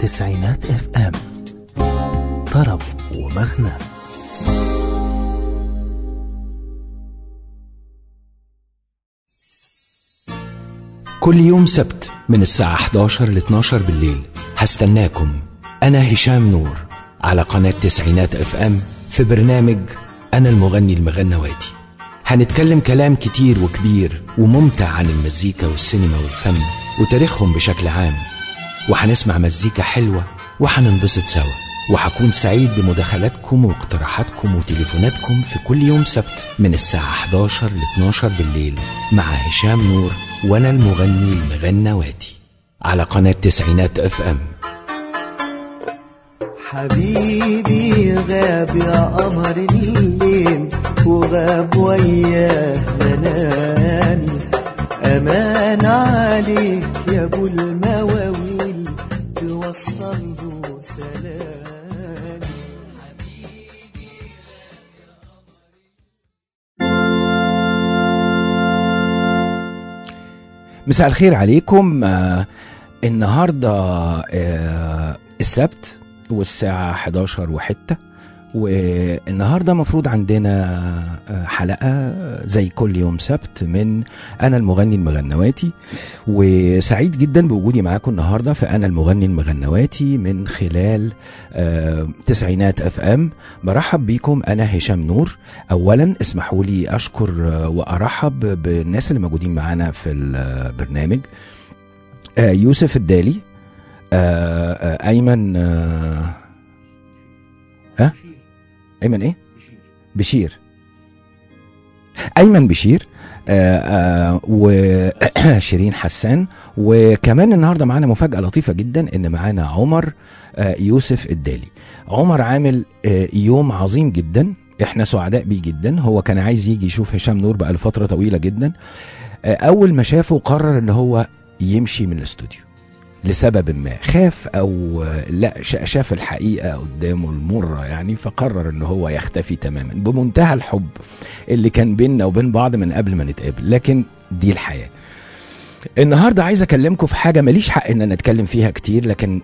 تسعينات اف ام طرب ومغنى كل يوم سبت من الساعة 11 ل 12 بالليل هستناكم أنا هشام نور على قناة تسعينات اف ام في برنامج أنا المغني المغنواتي هنتكلم كلام كتير وكبير وممتع عن المزيكا والسينما والفن وتاريخهم بشكل عام وهنسمع مزيكا حلوة وهننبسط سوا وهكون سعيد بمداخلاتكم واقتراحاتكم وتليفوناتكم في كل يوم سبت من الساعة 11 ل 12 بالليل مع هشام نور وأنا المغني المغنواتي على قناة تسعينات اف ام حبيبي غاب يا قمر الليل وغاب وياه منامي أمان عليك يا أبو المواويل توصل له سلامي مساء الخير عليكم آه النهاردة آه السبت والساعة 11 وحتة والنهاردة مفروض عندنا آه، حلقة زي كل يوم سبت من أنا المغني المغنواتي وسعيد جدا بوجودي معاكم النهاردة في أنا المغني المغنواتي من خلال آه، تسعينات اف ام برحب بيكم أنا هشام نور أولا اسمحوا لي أشكر آه، وأرحب بالناس اللي موجودين معانا في البرنامج آه، يوسف الدالي آه، آه، أيمن آه، ها أيمن إيه؟ بشير أيمن بشير آه، آه، وشيرين حسان وكمان النهارده معانا مفاجأة لطيفة جدا إن معانا عمر آه، يوسف الدالي عمر عامل آه، يوم عظيم جدا احنا سعداء بيه جدا هو كان عايز يجي يشوف هشام نور بقى لفترة طويلة جدا آه، أول ما شافه قرر إن هو يمشي من الاستوديو لسبب ما خاف او لا ش- شاف الحقيقه قدامه المره يعني فقرر ان هو يختفي تماما بمنتهى الحب اللي كان بيننا وبين بعض من قبل ما نتقابل لكن دي الحياه النهارده عايز اكلمكم في حاجه ماليش حق ان انا اتكلم فيها كتير لكن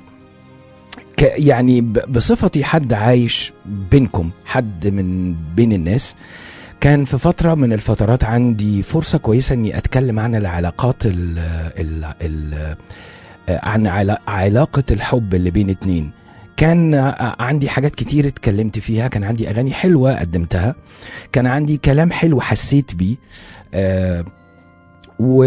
ك يعني ب- بصفتي حد عايش بينكم حد من بين الناس كان في فترة من الفترات عندي فرصة كويسة اني اتكلم عن العلاقات ال ال ال عن علا- علاقة الحب اللي بين اتنين كان ع- عندي حاجات كتير اتكلمت فيها كان عندي اغاني حلوة قدمتها كان عندي كلام حلو حسيت بيه آه و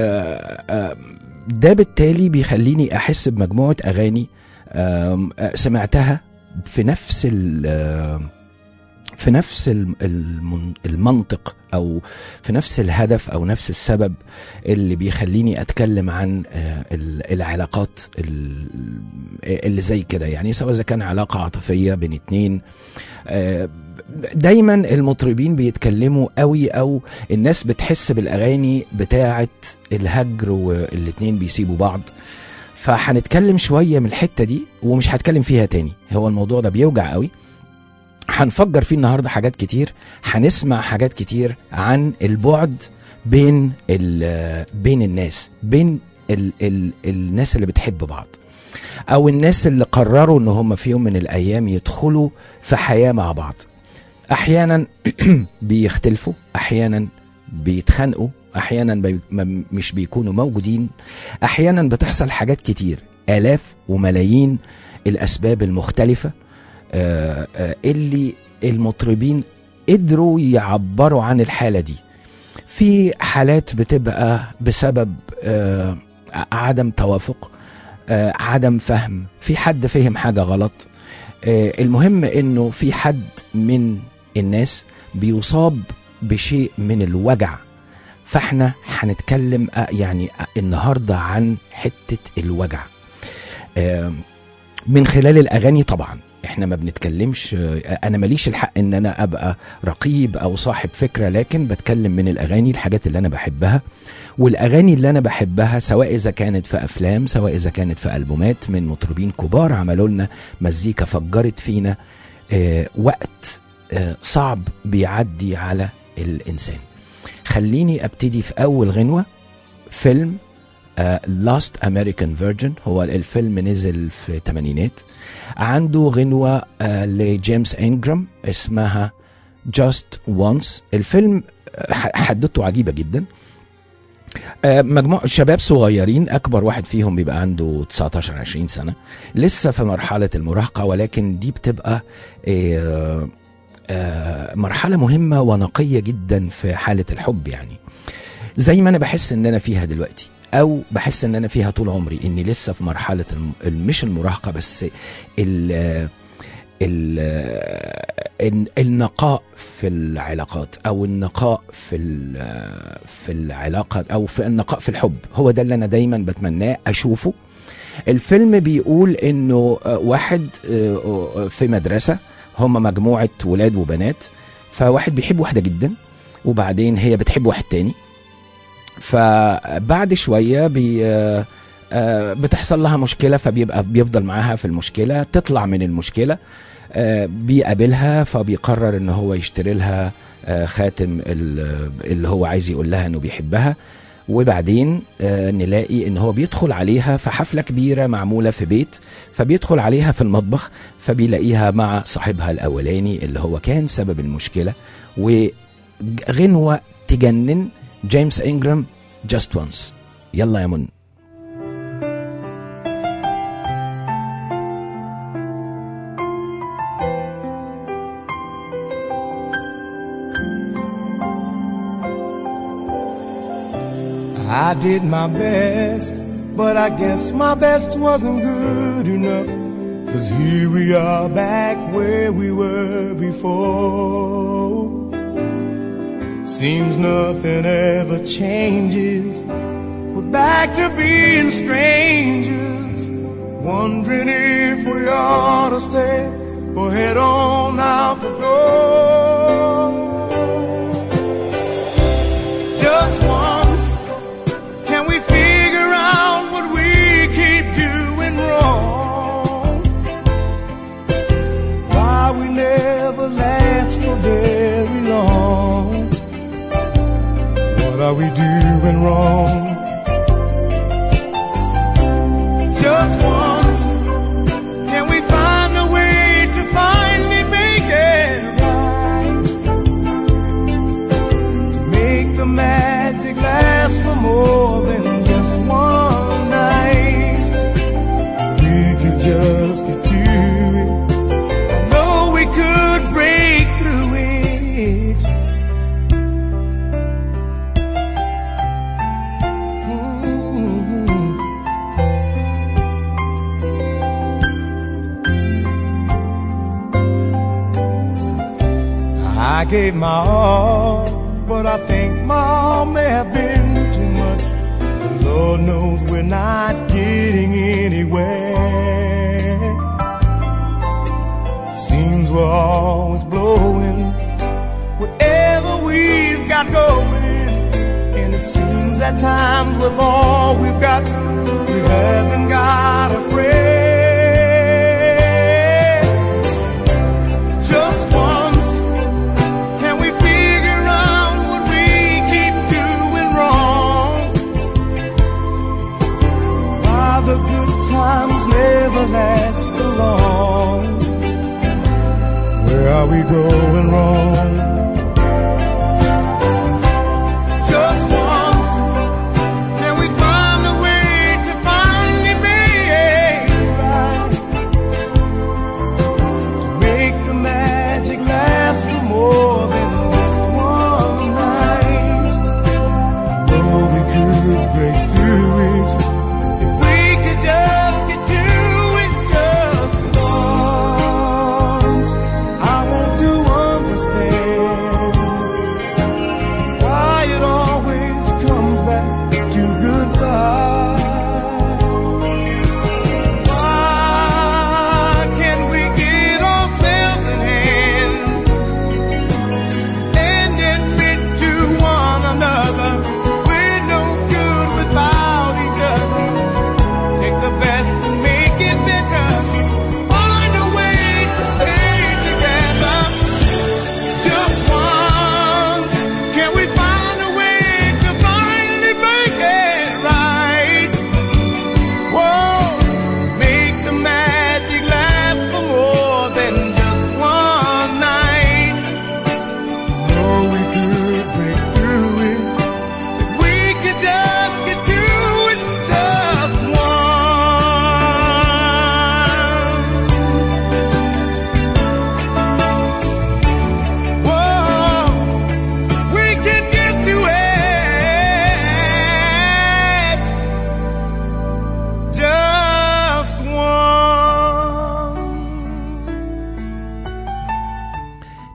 آه، ده بالتالي بيخليني احس بمجموعة اغاني آم، آه، سمعتها في نفس ال آه، في نفس الم- المن- المنطق او في نفس الهدف او نفس السبب اللي بيخليني اتكلم عن آه، ال- العلاقات ال- اللي زي كده يعني سواء اذا كان علاقه عاطفيه بين اتنين آه، دايما المطربين بيتكلموا قوي او الناس بتحس بالاغاني بتاعه الهجر والاتنين بيسيبوا بعض فهنتكلم شويه من الحته دي ومش هتكلم فيها تاني هو الموضوع ده بيوجع قوي هنفجر فيه النهارده حاجات كتير هنسمع حاجات كتير عن البعد بين ال- بين الناس بين ال ال الناس اللي بتحب بعض او الناس اللي قرروا ان هم في يوم من الايام يدخلوا في حياه مع بعض احيانا بيختلفوا احيانا بيتخانقوا احيانا بي م- مش بيكونوا موجودين احيانا بتحصل حاجات كتير الاف وملايين الاسباب المختلفه آه، آه، اللي المطربين قدروا يعبروا عن الحاله دي في حالات بتبقى بسبب آه، عدم توافق آه، عدم فهم في حد فهم حاجه غلط آه، المهم انه في حد من الناس بيصاب بشيء من الوجع فاحنا هنتكلم آه، يعني آه، النهارده عن حته الوجع آه، من خلال الاغاني طبعا احنا ما بنتكلمش آه، انا ماليش الحق ان انا ابقى رقيب او صاحب فكره لكن بتكلم من الاغاني الحاجات اللي انا بحبها والاغاني اللي انا بحبها سواء اذا كانت في افلام سواء اذا كانت في البومات من مطربين كبار عملوا لنا مزيكا فجرت فينا آه، وقت آه، صعب بيعدي على الانسان خليني ابتدي في اول غنوه فيلم لاست امريكان فيرجن هو الفيلم نزل في الثمانينات عنده غنوة آه، لجيمس انجرام اسمها جاست وانس الفيلم آه، ح- حدته عجيبة جدا آه، مجموعة شباب صغيرين أكبر واحد فيهم بيبقى عنده 19 20 سنة لسه في مرحلة المراهقة ولكن دي بتبقى آه، آه، مرحلة مهمة ونقية جدا في حالة الحب يعني زي ما أنا بحس إن أنا فيها دلوقتي أو بحس إن أنا فيها طول عمري إني لسه في مرحلة الم- مش المراهقة بس ال ال ال- النقاء في العلاقات او النقاء في ال- في العلاقه او في النقاء في الحب هو ده اللي انا دايما بتمناه اشوفه الفيلم بيقول انه آه، واحد آه، آه، في مدرسه هم مجموعه ولاد وبنات فواحد بيحب واحده جدا وبعدين هي بتحب واحد تاني فبعد شويه بي آه، آه، بتحصل لها مشكله فبيبقى بيفضل معاها في المشكله تطلع من المشكله آه، بيقابلها فبيقرر ان هو يشتري لها آه، خاتم ال- اللي هو عايز يقول لها انه بيحبها وبعدين آه، نلاقي ان هو بيدخل عليها في حفله كبيره معموله في بيت فبيدخل عليها في المطبخ فبيلاقيها مع صاحبها الاولاني اللي هو كان سبب المشكله وغنوه تجنن جيمس انجرام جاست وانس يلا يا من I did my best, but I guess my best wasn't good enough. Cause here we are back where we were before. Seems nothing ever changes. We're back to being strangers, wondering if we ought to stay or head on out the door. Just once, can we figure out what we keep doing wrong? Why we never last for very long? What are we doing wrong? Just once, can we find a way to finally make it right? Make the magic last for more than just one night. We could just get to it. I know we could break through it. Mm. I gave my all, but I think my all may have been too much. 'Cause Lord knows we're not getting anywhere. Seems we're always blowing whatever we've got going. And it seems at times with all we've got, we haven't got a prayer. Just once, can we figure out what we keep doing wrong? Why the good times never last for long? Where are we going wrong? Just once, can we find a way to finally make it right? make the magic last for more than just one night. Know we could break through it if we could just get to it just once. I want to understand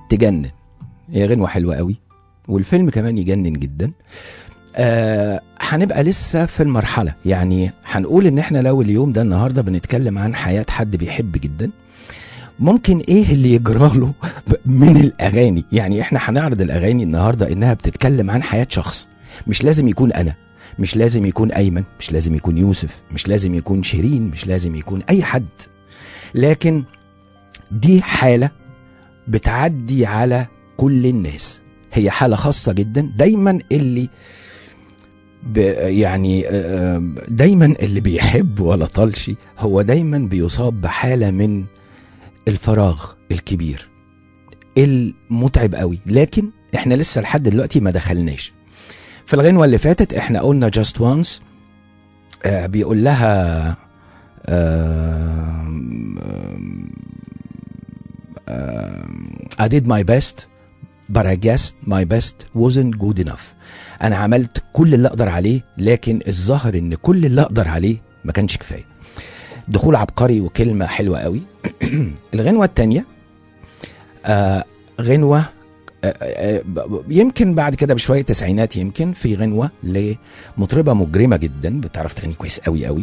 تجنن هي غنوة حلوة قوي والفيلم كمان يجنن جدا آه هنبقى لسه في المرحلة يعني هنقول ان احنا لو اليوم ده النهاردة بنتكلم عن حياة حد بيحب جدا ممكن ايه اللي يجرى له من الاغاني يعني احنا هنعرض الاغاني النهارده انها بتتكلم عن حياه شخص مش لازم يكون انا مش لازم يكون ايمن مش لازم يكون يوسف مش لازم يكون شيرين مش لازم يكون اي حد لكن دي حاله بتعدي على كل الناس هي حاله خاصه جدا دايما اللي ب يعني آه، دايما اللي بيحب ولا طلشي هو دايما بيصاب بحاله من الفراغ الكبير المتعب قوي لكن احنا لسه لحد دلوقتي ما دخلناش في الغنوه اللي فاتت احنا قلنا جاست وانس آه بيقول لها آه آه I did my best but I guess my best wasn't good enough انا عملت كل اللي اقدر عليه لكن الظاهر ان كل اللي اقدر عليه ما كانش كفايه دخول عبقري وكلمه حلوه قوي الغنوه الثانيه آه غنوه آه آه ب- يمكن بعد كده بشويه تسعينات يمكن في غنوه لمطربه مجرمه جدا بتعرف تغني كويس قوي قوي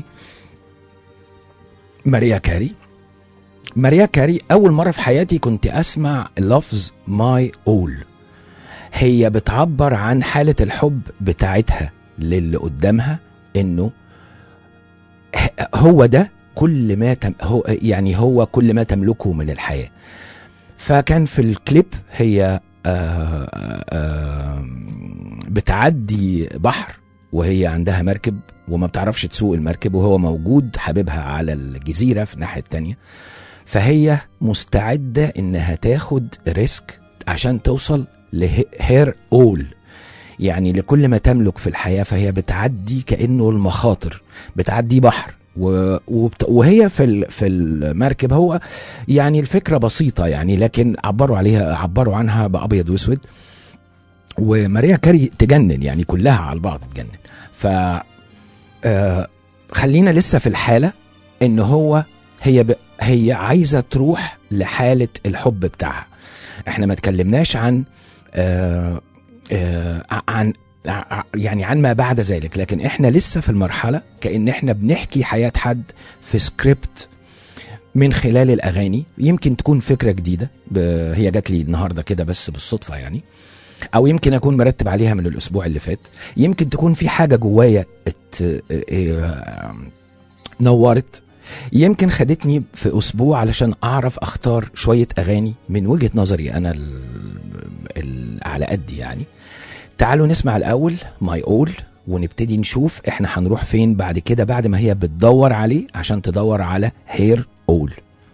ماريا كاري ماريا كاري اول مره في حياتي كنت اسمع لفظ ماي اول هي بتعبر عن حاله الحب بتاعتها للي قدامها انه ه- هو ده كل ما تم هو يعني هو كل ما تملكه من الحياه فكان في الكليب هي آه آه بتعدي بحر وهي عندها مركب وما بتعرفش تسوق المركب وهو موجود حبيبها على الجزيره في الناحيه التانيه فهي مستعده انها تاخد ريسك عشان توصل لهير اول يعني لكل ما تملك في الحياه فهي بتعدي كانه المخاطر بتعدي بحر و- وبت- وهي في ال- في المركب هو يعني الفكره بسيطه يعني لكن عبروا عليها عبروا عنها بابيض واسود وماريا كاري تجنن يعني كلها على البعض تجنن ف آه، خلينا لسه في الحاله ان هو هي ب... هي عايزه تروح لحاله الحب بتاعها احنا ما اتكلمناش عن آه آه عن ع- يعني عن ما بعد ذلك لكن احنا لسه في المرحله كان احنا بنحكي حياه حد في سكريبت من خلال الاغاني يمكن تكون فكره جديده ب... هي جات لي النهارده كده بس بالصدفه يعني او يمكن اكون مرتب عليها من الاسبوع اللي فات يمكن تكون في حاجه جوايا ات... اه... نورت يمكن خدتني في اسبوع علشان اعرف اختار شويه اغاني من وجهه نظري انا ال... ال... على قدي يعني تعالوا نسمع الاول ماي اول ونبتدي نشوف احنا هنروح فين بعد كده بعد ما هي بتدور عليه عشان تدور على هير اول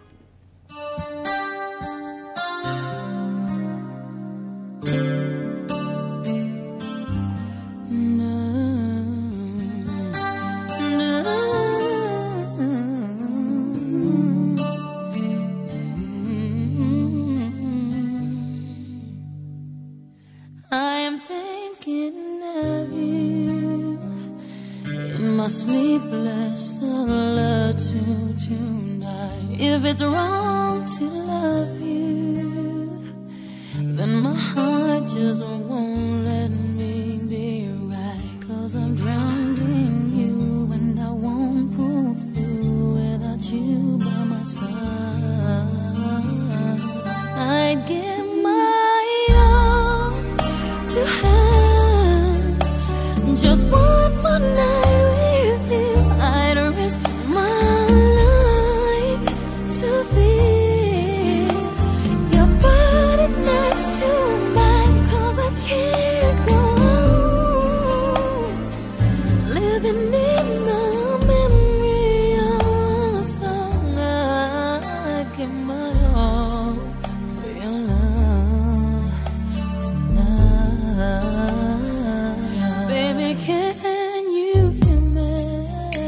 I am thinking of you in my sleepless solitude tonight. If it's wrong to love you, then my heart just won't let me be right. Cause I'm drowned in you and I won't pull through without you by my side. I'd give my all to have just one more night with you. I'd risk my life to feel your body next to mine. Cause I can't go on living in the memory of a song. I'd give my all for your love tonight. Baby, can you feel me?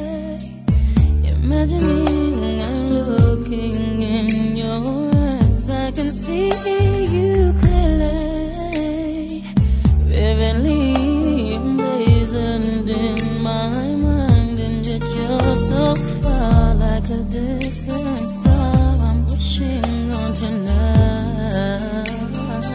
Imagining I'm looking in your eyes, I can see you clearly, vividly emblazoned in my mind, and yet you're so far, like a distant star. I'm wishing on tonight.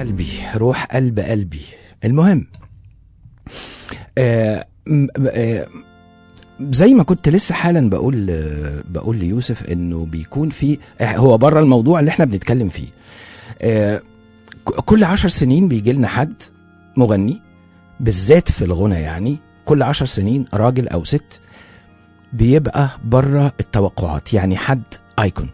قلبي روح قلب قلبي المهم آه م- آه زي ما كنت لسه حالا بقول آه، بقول ليوسف انه بيكون في آه، هو بره الموضوع اللي احنا بنتكلم فيه آه ك- كل عشر سنين بيجي لنا حد مغني بالذات في الغنى يعني كل عشر سنين راجل او ست بيبقى بره التوقعات يعني حد ايكون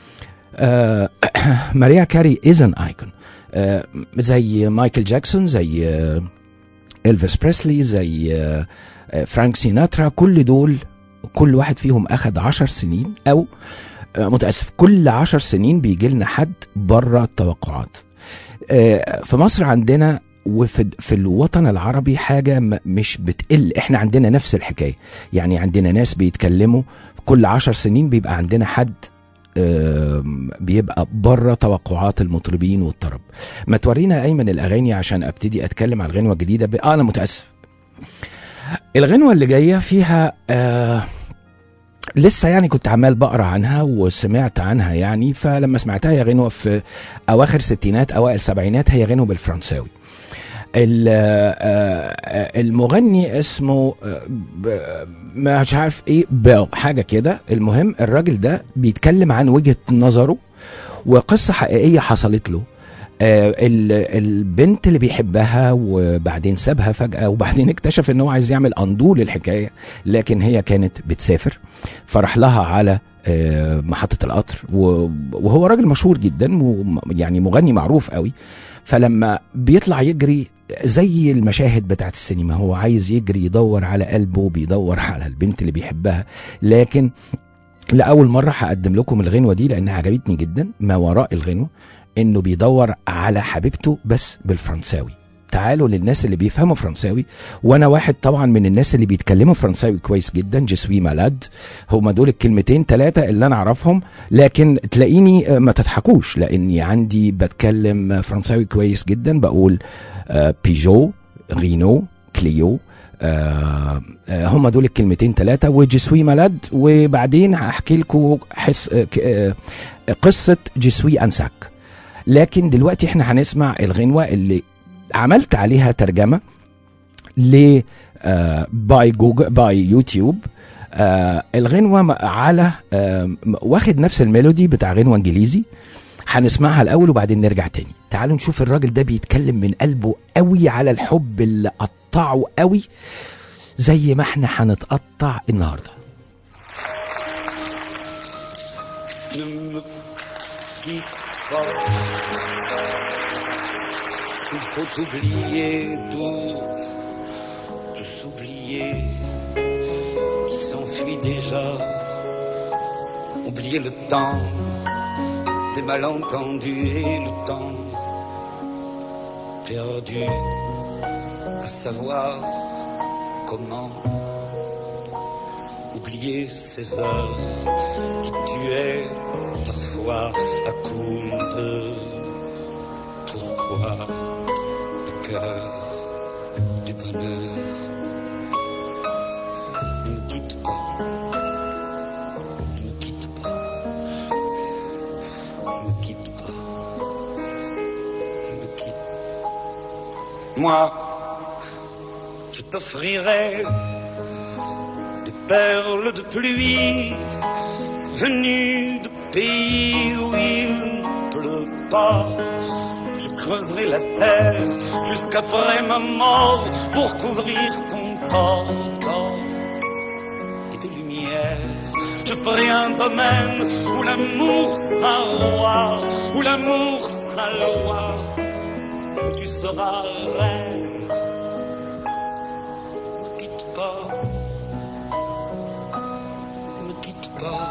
آه ماريا كاري از ان ايكون آه زي مايكل جاكسون زي آه الفيس بريسلي زي آه آه، فرانك سيناترا كل دول كل واحد فيهم اخد عشر سنين او آه، متاسف كل عشر سنين بيجي لنا حد بره التوقعات آه، في مصر عندنا وفي في الوطن العربي حاجه م- مش بتقل احنا عندنا نفس الحكايه يعني عندنا ناس بيتكلموا كل عشر سنين بيبقى عندنا حد آم، بيبقى بره توقعات المطربين والطرب ما تورينا ايمن الاغاني عشان ابتدي اتكلم على الغنوه الجديده ب... آه انا متاسف الغنوه اللي جايه فيها آه لسه يعني كنت عمال بقرا عنها وسمعت عنها يعني فلما سمعتها هي غنوه في اواخر الستينات اوائل سبعينات هي غنوه بالفرنساوي ال- آه، آه، المغني اسمه آه، ب- مش عارف ايه بيل حاجه كده المهم الراجل ده بيتكلم عن وجهه نظره وقصه حقيقيه حصلت له آه، ال- البنت اللي بيحبها وبعدين سابها فجأة وبعدين اكتشف ان هو عايز يعمل اندو للحكاية لكن هي كانت بتسافر فراح لها على آه، محطة القطر و- وهو راجل مشهور جدا ويعني مغني معروف قوي فلما بيطلع يجري زي المشاهد بتاعت السينما هو عايز يجري يدور على قلبه بيدور على البنت اللي بيحبها لكن لأول مرة هقدم لكم الغنوة دي لأنها عجبتني جدا ما وراء الغنوة إنه بيدور على حبيبته بس بالفرنساوي تعالوا للناس اللي بيفهموا فرنساوي وانا واحد طبعا من الناس اللي بيتكلموا فرنساوي كويس جدا جسوي مالاد هما دول الكلمتين ثلاثه اللي انا اعرفهم لكن تلاقيني آه، ما تضحكوش لاني عندي بتكلم فرنساوي كويس جدا بقول آه، بيجو رينو كليو آه آه هم دول الكلمتين ثلاثة وجسوي مالاد وبعدين هحكي لكم حس آه ك- آه قصة جسوي أنساك لكن دلوقتي احنا هنسمع الغنوة اللي عملت عليها ترجمة ل آه باي جوجل باي يوتيوب آه الغنوة م- على آه م- واخد نفس الميلودي بتاع غنوة انجليزي هنسمعها الاول وبعدين نرجع تاني تعالوا نشوف الراجل ده بيتكلم من قلبه قوي على الحب اللي قطعه قوي زي ما احنا هنتقطع النهارده ne me quitte pas. Il faut oublier tout, tout s'oublier qui s'enfuit déjà. Oublier le temps des malentendus et le temps perdu à savoir comment oublier ces heures qui tuaient parfois à coup de pourquoi le cœur du bonheur ne me quitte pas, ne me quitte pas, ne me quitte pas, ne me quitte. Moi, je t'offrirai des perles de pluie venues de pays où il ne pleut pas. Je creuserai la terre jusqu'après ma mort pour couvrir ton corps d'or et de lumière. Je ferai un domaine où l'amour sera roi, où l'amour sera loi, où tu seras reine. Ne me quitte pas ne me quitte pas,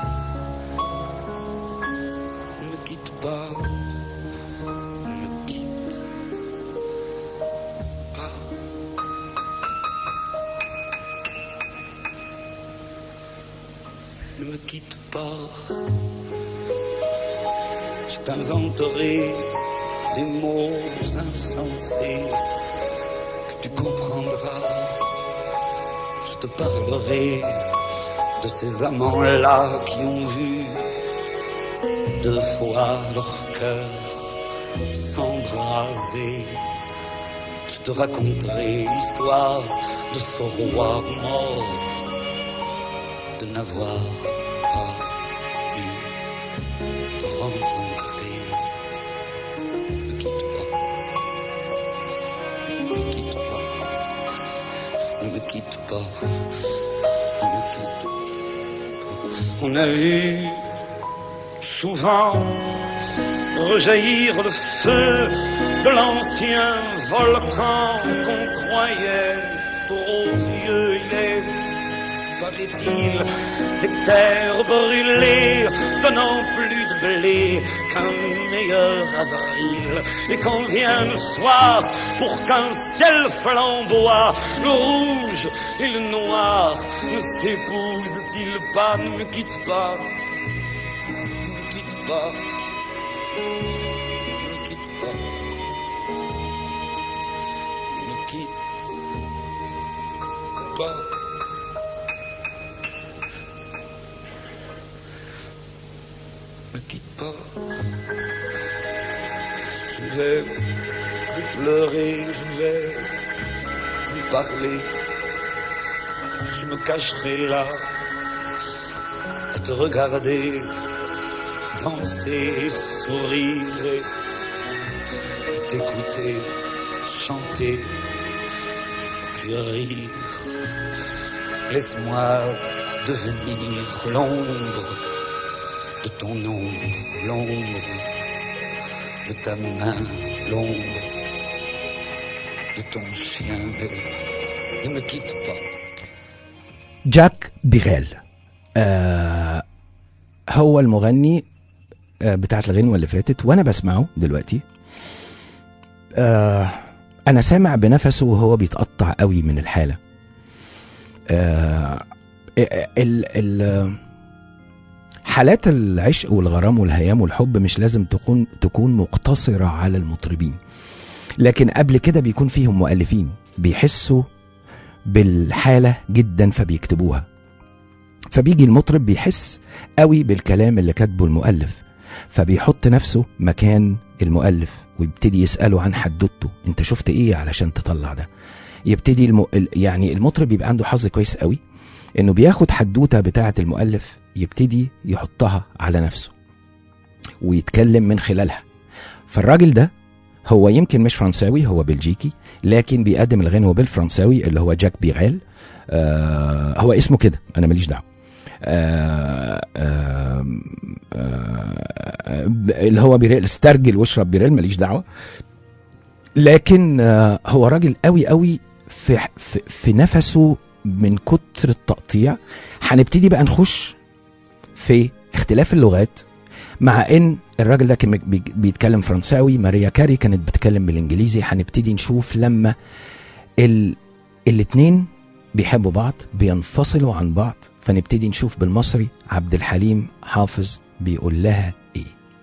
ne me quitte pas, ne me quitte pas. Ne me quitte pas, je t'inventerai des mots insensés que tu comprendras. Je te parlerai de ces amants-là qui ont vu deux fois leur cœur s'embraser. Je te raconterai l'histoire de ce roi mort, de n'avoir pas eu de rencontrer. Ne quitte pas, ne quitte pas, ne me quitte pas, ne me quitte pas. On a vu souvent rejaillir le feu de l'ancien volcan qu'on croyait aux yeux. Il est, paraît-il, des terres brûlées, donnant plus de blé qu'un meilleur avril. Et quand vient le soir, pour qu'un ciel flamboie, le rouge et le noir ne s'épousent-ils pas Ne me quitte pas, ne me quitte pas. Ne me quitte pas. Ne me quitte pas. Ne me quitte pas. Je ne vais plus pleurer, je ne vais plus parler. Je me cacherai là à te regarder danser et sourire et, et t'écouter chanter puis rire. Laisse-moi devenir l'ombre de ton ombre, l'ombre de ta main, l'ombre de ton chien. Ne, ne me quitte pas. جاك بيغال آه هو المغني آه بتاعت الغنوة اللي فاتت وانا بسمعه دلوقتي آه انا سامع بنفسه وهو بيتقطع قوي من الحالة آه ال ال حالات العشق والغرام والهيام والحب مش لازم تكون تكون مقتصرة على المطربين لكن قبل كده بيكون فيهم مؤلفين بيحسوا بالحالة جدا فبيكتبوها فبيجي المطرب بيحس قوي بالكلام اللي كاتبه المؤلف فبيحط نفسه مكان المؤلف ويبتدي يسأله عن حدوته انت شفت ايه علشان تطلع ده يبتدي الم... ال- يعني المطرب بيبقى عنده حظ كويس قوي انه بياخد حدوته بتاعه المؤلف يبتدي يحطها على نفسه ويتكلم من خلالها فالراجل ده هو يمكن مش فرنساوي هو بلجيكي لكن بيقدم الغنوة بالفرنساوي اللي هو جاك بيغال آه هو اسمه كده انا ماليش دعوه آه آه آه ب- اللي هو بيريل استرجل واشرب بيريل ماليش دعوه لكن آه هو راجل قوي قوي في في, في نفسه من كتر التقطيع هنبتدي بقى نخش في اختلاف اللغات مع ان الراجل ده كان بي- بيتكلم فرنساوي ماريا كاري كانت بتتكلم بالانجليزي هنبتدي نشوف لما ال... الاتنين بيحبوا بعض بينفصلوا عن بعض فنبتدي نشوف بالمصري عبد الحليم حافظ بيقول لها ايه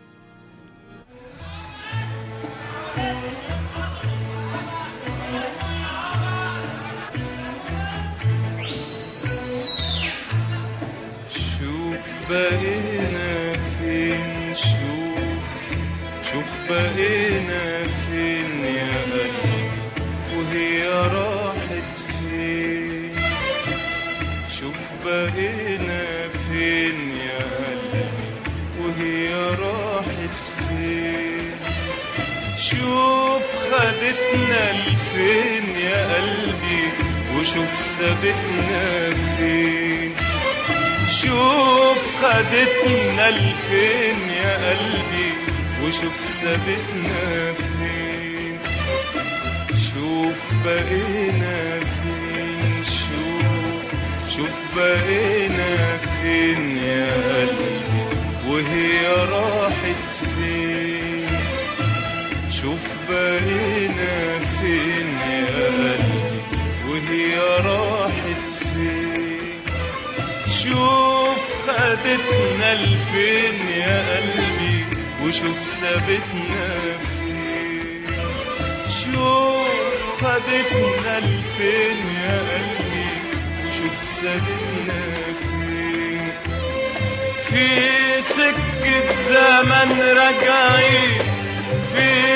شوف بقينا فين شوف شوف بقينا فين يا قلبي وهي راحت فين شوف بقينا فين يا قلبي وهي راحت فين شوف خدتنا لفين يا قلبي وشوف سابتنا فين شوف خدتنا لفين يا قلبي وشوف سابتنا فين شوف بقينا فين شوف شوف بقينا فين يا قلبي وهي راحت فين شوف بقينا فين يا قلبي وهي راحت فين شوف خدتنا لفين يا قلبي وشوف سابتنا فين شوف خدتنا لفين يا قلبي وشوف سابتنا فين في سكة زمن راجعين في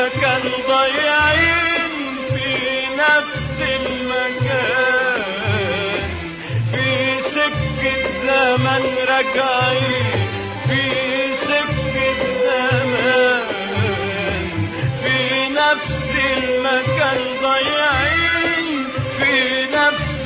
المكان ضايعين في نفس المكان في سكة زمن راجعين في سكة زمان في نفس المكان ضايعين في نفس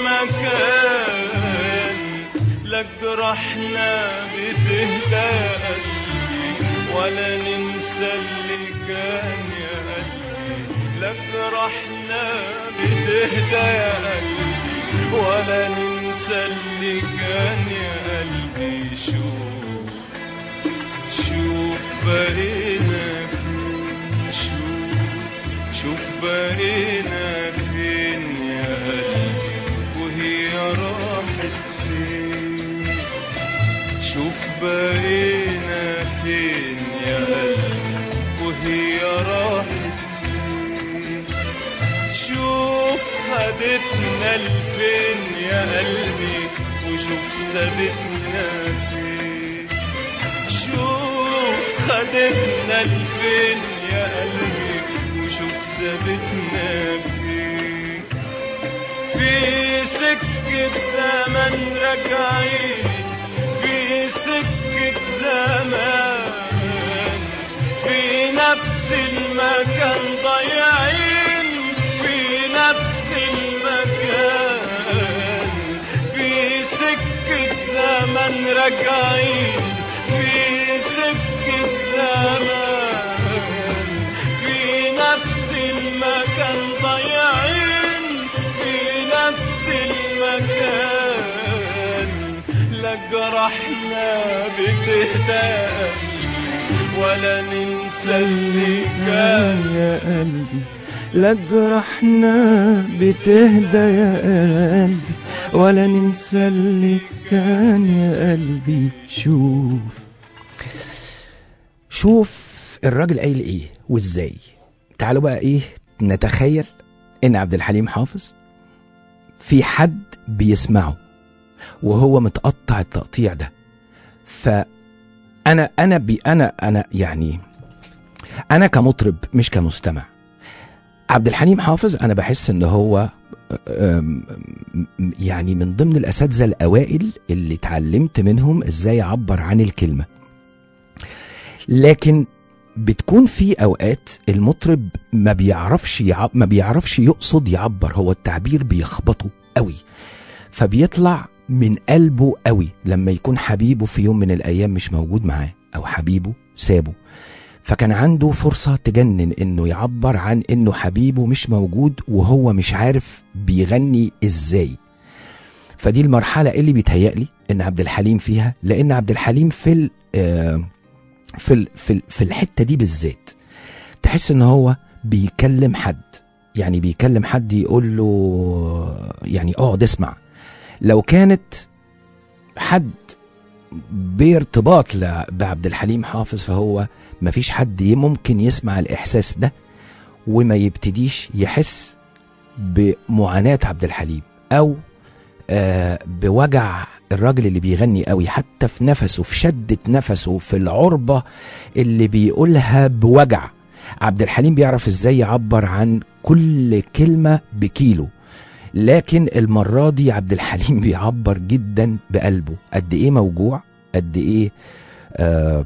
المكان لا جرحنا بتهدى قلبي ولا ننسى اللي كان يا قلبي لا جرحنا بتهدى يا قلبي ولا ننسى اللي كان يا قلبي شوف شوف بقينا فين شوف شوف بقينا فين يا قلبي وهي راحت فين شوف بقينا فين يا قلبي وهي راحت فين شوف خدتنا لفين يا قلبي وشوف سابتنا فين شوف خدتنا لفين يا قلبي وشوف سابتنا فين في سكة زمن راجعين في سكة زمان في نفس المكان ضايعين في نفس المكان في سكة زمن راجعين في سكة زمان في نفس المكان ضايعين في نفس المكان لا جرحنا بتهدى ولا ننسى اللي كان يا قلبي لا جرحنا بتهدى يا قلبي ولا ننسى اللي كان يا قلبي شوف شوف الراجل قايل ايه وازاي تعالوا بقى ايه نتخيل ان عبد الحليم حافظ في حد بيسمعه وهو متقطع التقطيع ده فانا انا بي انا انا يعني انا كمطرب مش كمستمع عبد الحليم حافظ انا بحس ان هو أم، يعني من ضمن الاساتذه الاوائل اللي اتعلمت منهم ازاي اعبر عن الكلمه لكن بتكون في اوقات المطرب ما بيعرفش يعب ما بيعرفش يقصد يعبر هو التعبير بيخبطه قوي فبيطلع من قلبه قوي لما يكون حبيبه في يوم من الايام مش موجود معاه او حبيبه سابه فكان عنده فرصة تجنن انه يعبر عن انه حبيبه مش موجود وهو مش عارف بيغني ازاي فدي المرحلة اللي بيتهيألي ان عبد الحليم فيها لان عبد الحليم في ال آه، في ال في ال في الحتة دي بالذات تحس ان هو بيكلم حد يعني بيكلم حد يقول له يعني اقعد اسمع لو كانت حد بارتباط ل- بعبد الحليم حافظ فهو مفيش حد ي- ممكن يسمع الإحساس ده وما يبتديش يحس بمعاناة عبد الحليم أو آه بوجع الراجل اللي بيغني قوي حتى في نفسه في شدة نفسه في العربة اللي بيقولها بوجع عبد الحليم بيعرف ازاي يعبر عن كل كلمة بكيلو لكن المرة دي عبد الحليم بيعبر جدا بقلبه قد ايه موجوع قد ايه آه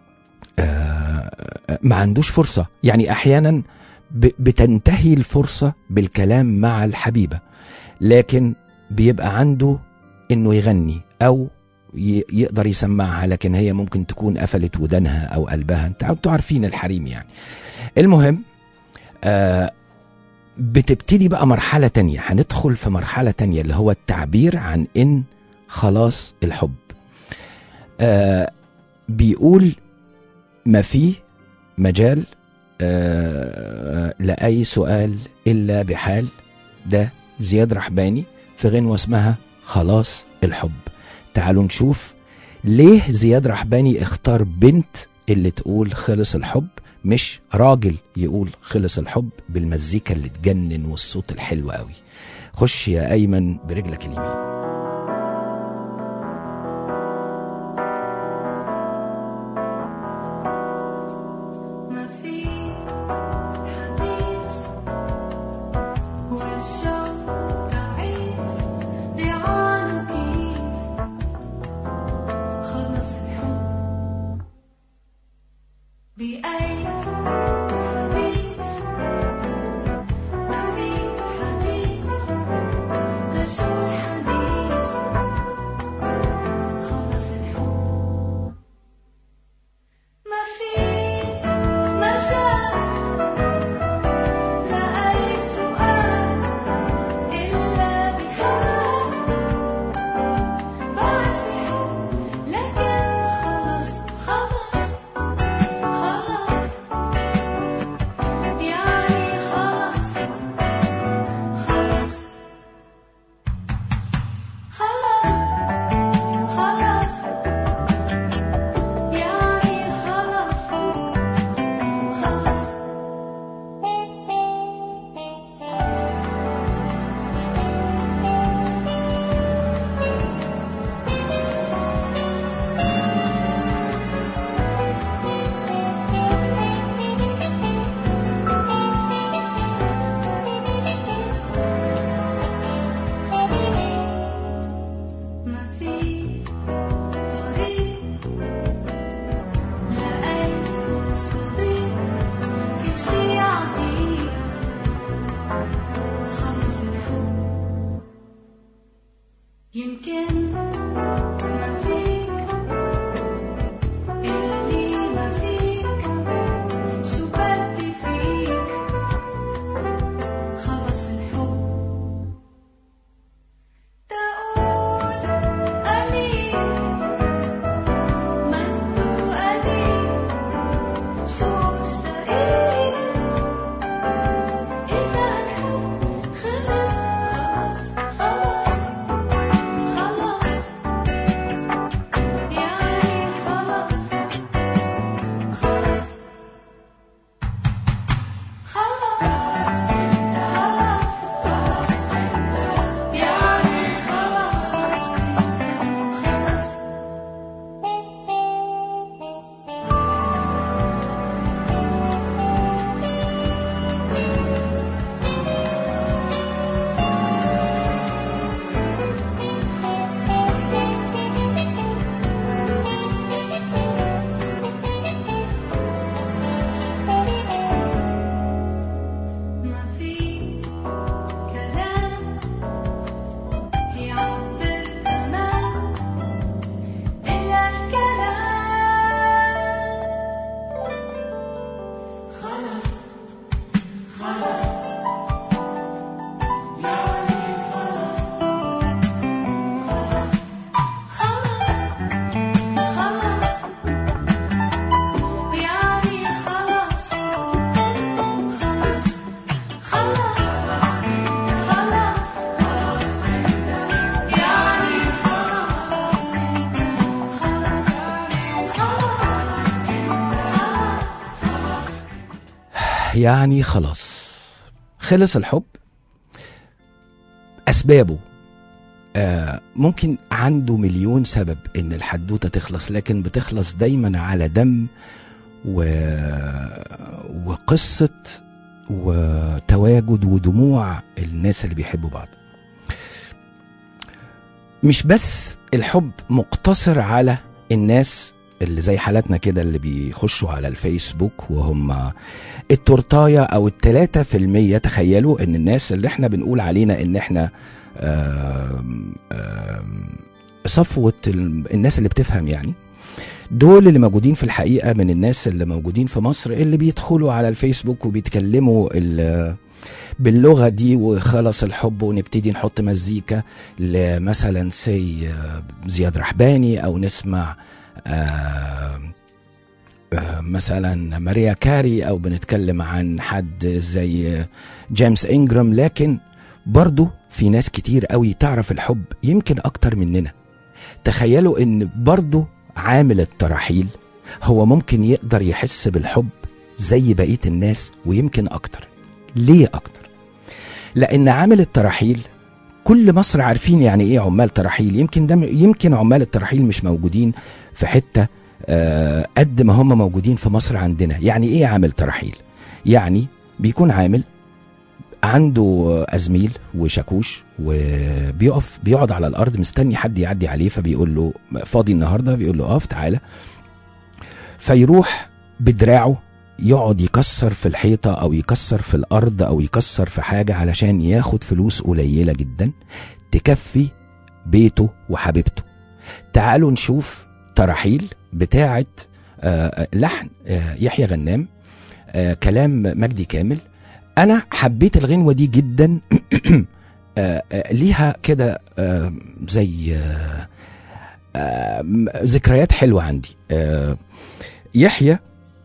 آه ما عندوش فرصة يعني احيانا ب- بتنتهي الفرصة بالكلام مع الحبيبة لكن بيبقى عنده انه يغني او ي- يقدر يسمعها لكن هي ممكن تكون قفلت ودانها او قلبها انت انتوا عارفين الحريم يعني المهم آه بتبتدي بقى مرحلة تانية هندخل في مرحلة تانية اللي هو التعبير عن إن خلاص الحب آه بيقول ما فيه مجال آه لأي سؤال إلا بحال ده زياد رحباني في غنوة اسمها خلاص الحب تعالوا نشوف ليه زياد رحباني اختار بنت اللي تقول خلص الحب مش راجل يقول خلص الحب بالمزيكا اللي تجنن والصوت الحلو قوي خش يا ايمن برجلك اليمين ما في يعني خلاص خلص الحب اسبابه آه ممكن عنده مليون سبب ان الحدوته تخلص لكن بتخلص دايما على دم و... وقصه وتواجد ودموع الناس اللي بيحبوا بعض مش بس الحب مقتصر على الناس اللي زي حالاتنا كده اللي بيخشوا على الفيسبوك وهم التورتاية او التلاتة في المية تخيلوا ان الناس اللي احنا بنقول علينا ان احنا آم، آم، صفوة ال- الناس اللي بتفهم يعني دول اللي موجودين في الحقيقة من الناس اللي موجودين في مصر اللي بيدخلوا على الفيسبوك وبيتكلموا ال- باللغة دي وخلص الحب ونبتدي نحط مزيكا لمثلا سي زياد رحباني او نسمع آه، آه، مثلا ماريا كاري او بنتكلم عن حد زي جيمس انجرام لكن برضو في ناس كتير قوي تعرف الحب يمكن اكتر مننا تخيلوا ان برضو عامل الترحيل هو ممكن يقدر يحس بالحب زي بقية الناس ويمكن اكتر ليه اكتر لان عامل الترحيل كل مصر عارفين يعني ايه عمال ترحيل يمكن ده يمكن عمال الترحيل مش موجودين في حته آه، قد ما هم موجودين في مصر عندنا يعني ايه عامل ترحيل يعني بيكون عامل عنده ازميل وشاكوش وبيقف بيقعد على الارض مستني حد يعدي عليه فبيقول له فاضي النهارده بيقول له اقف تعالى فيروح بدراعه يقعد يكسر في الحيطه او يكسر في الارض او يكسر في حاجه علشان ياخد فلوس قليله جدا تكفي بيته وحبيبته تعالوا نشوف ترحيل بتاعه آه، لحن آه، يحيى غنام آه، كلام مجدي كامل انا حبيت الغنوه دي جدا آه، آه، ليها كده آه، زي آه، آه، م- ذكريات حلوه عندي آه، يحيى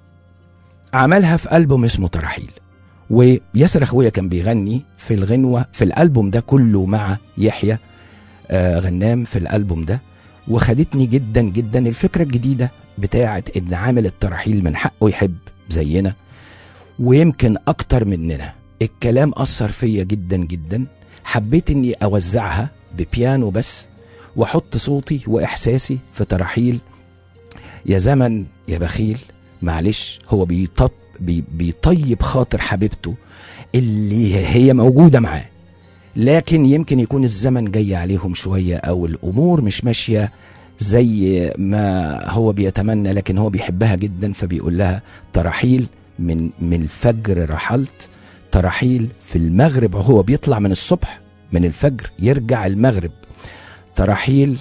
عملها في ألبوم اسمه ترحيل وياسر اخويا كان بيغني في الغنوه في الالبوم ده كله مع يحيى آه غنام في الالبوم ده وخدتني جدا جدا الفكره الجديده بتاعه ان عامل الترحيل من حقه يحب زينا ويمكن اكتر مننا الكلام اثر فيا جدا جدا حبيت اني اوزعها ببيانو بس واحط صوتي واحساسي في ترحيل يا زمن يا بخيل معلش هو بيطب بي بيطيب خاطر حبيبته اللي هي موجودة معاه لكن يمكن يكون الزمن جاي عليهم شوية أو الأمور مش ماشية زي ما هو بيتمنى لكن هو بيحبها جدا فبيقول لها ترحيل من من الفجر رحلت ترحيل في المغرب هو بيطلع من الصبح من الفجر يرجع المغرب ترحيل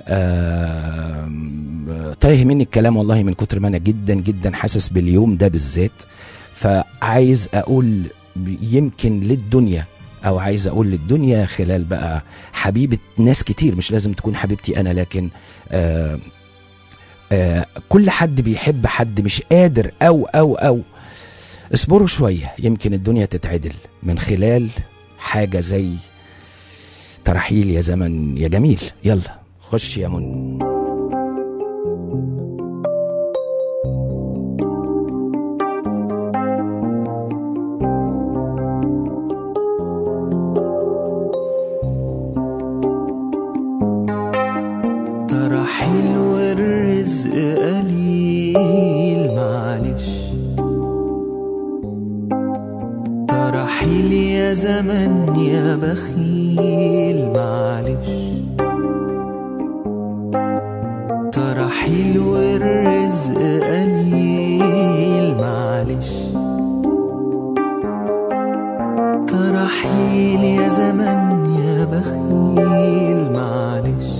آه تايه مني الكلام والله من كتر ما انا جدا جدا حاسس باليوم ده بالذات فعايز اقول يمكن للدنيا او عايز اقول للدنيا خلال بقى حبيبه ناس كتير مش لازم تكون حبيبتي انا لكن آه آه كل حد بيحب حد مش قادر او او او اصبروا شويه يمكن الدنيا تتعدل من خلال حاجه زي ترحيل يا زمن يا جميل يلا خش يا من ترحيل والرزق قليل معلش ترحيل يا زمن يا بخيل معلش ترحيل والرزق قليل معلش ترحيل يا زمن يا بخيل معلش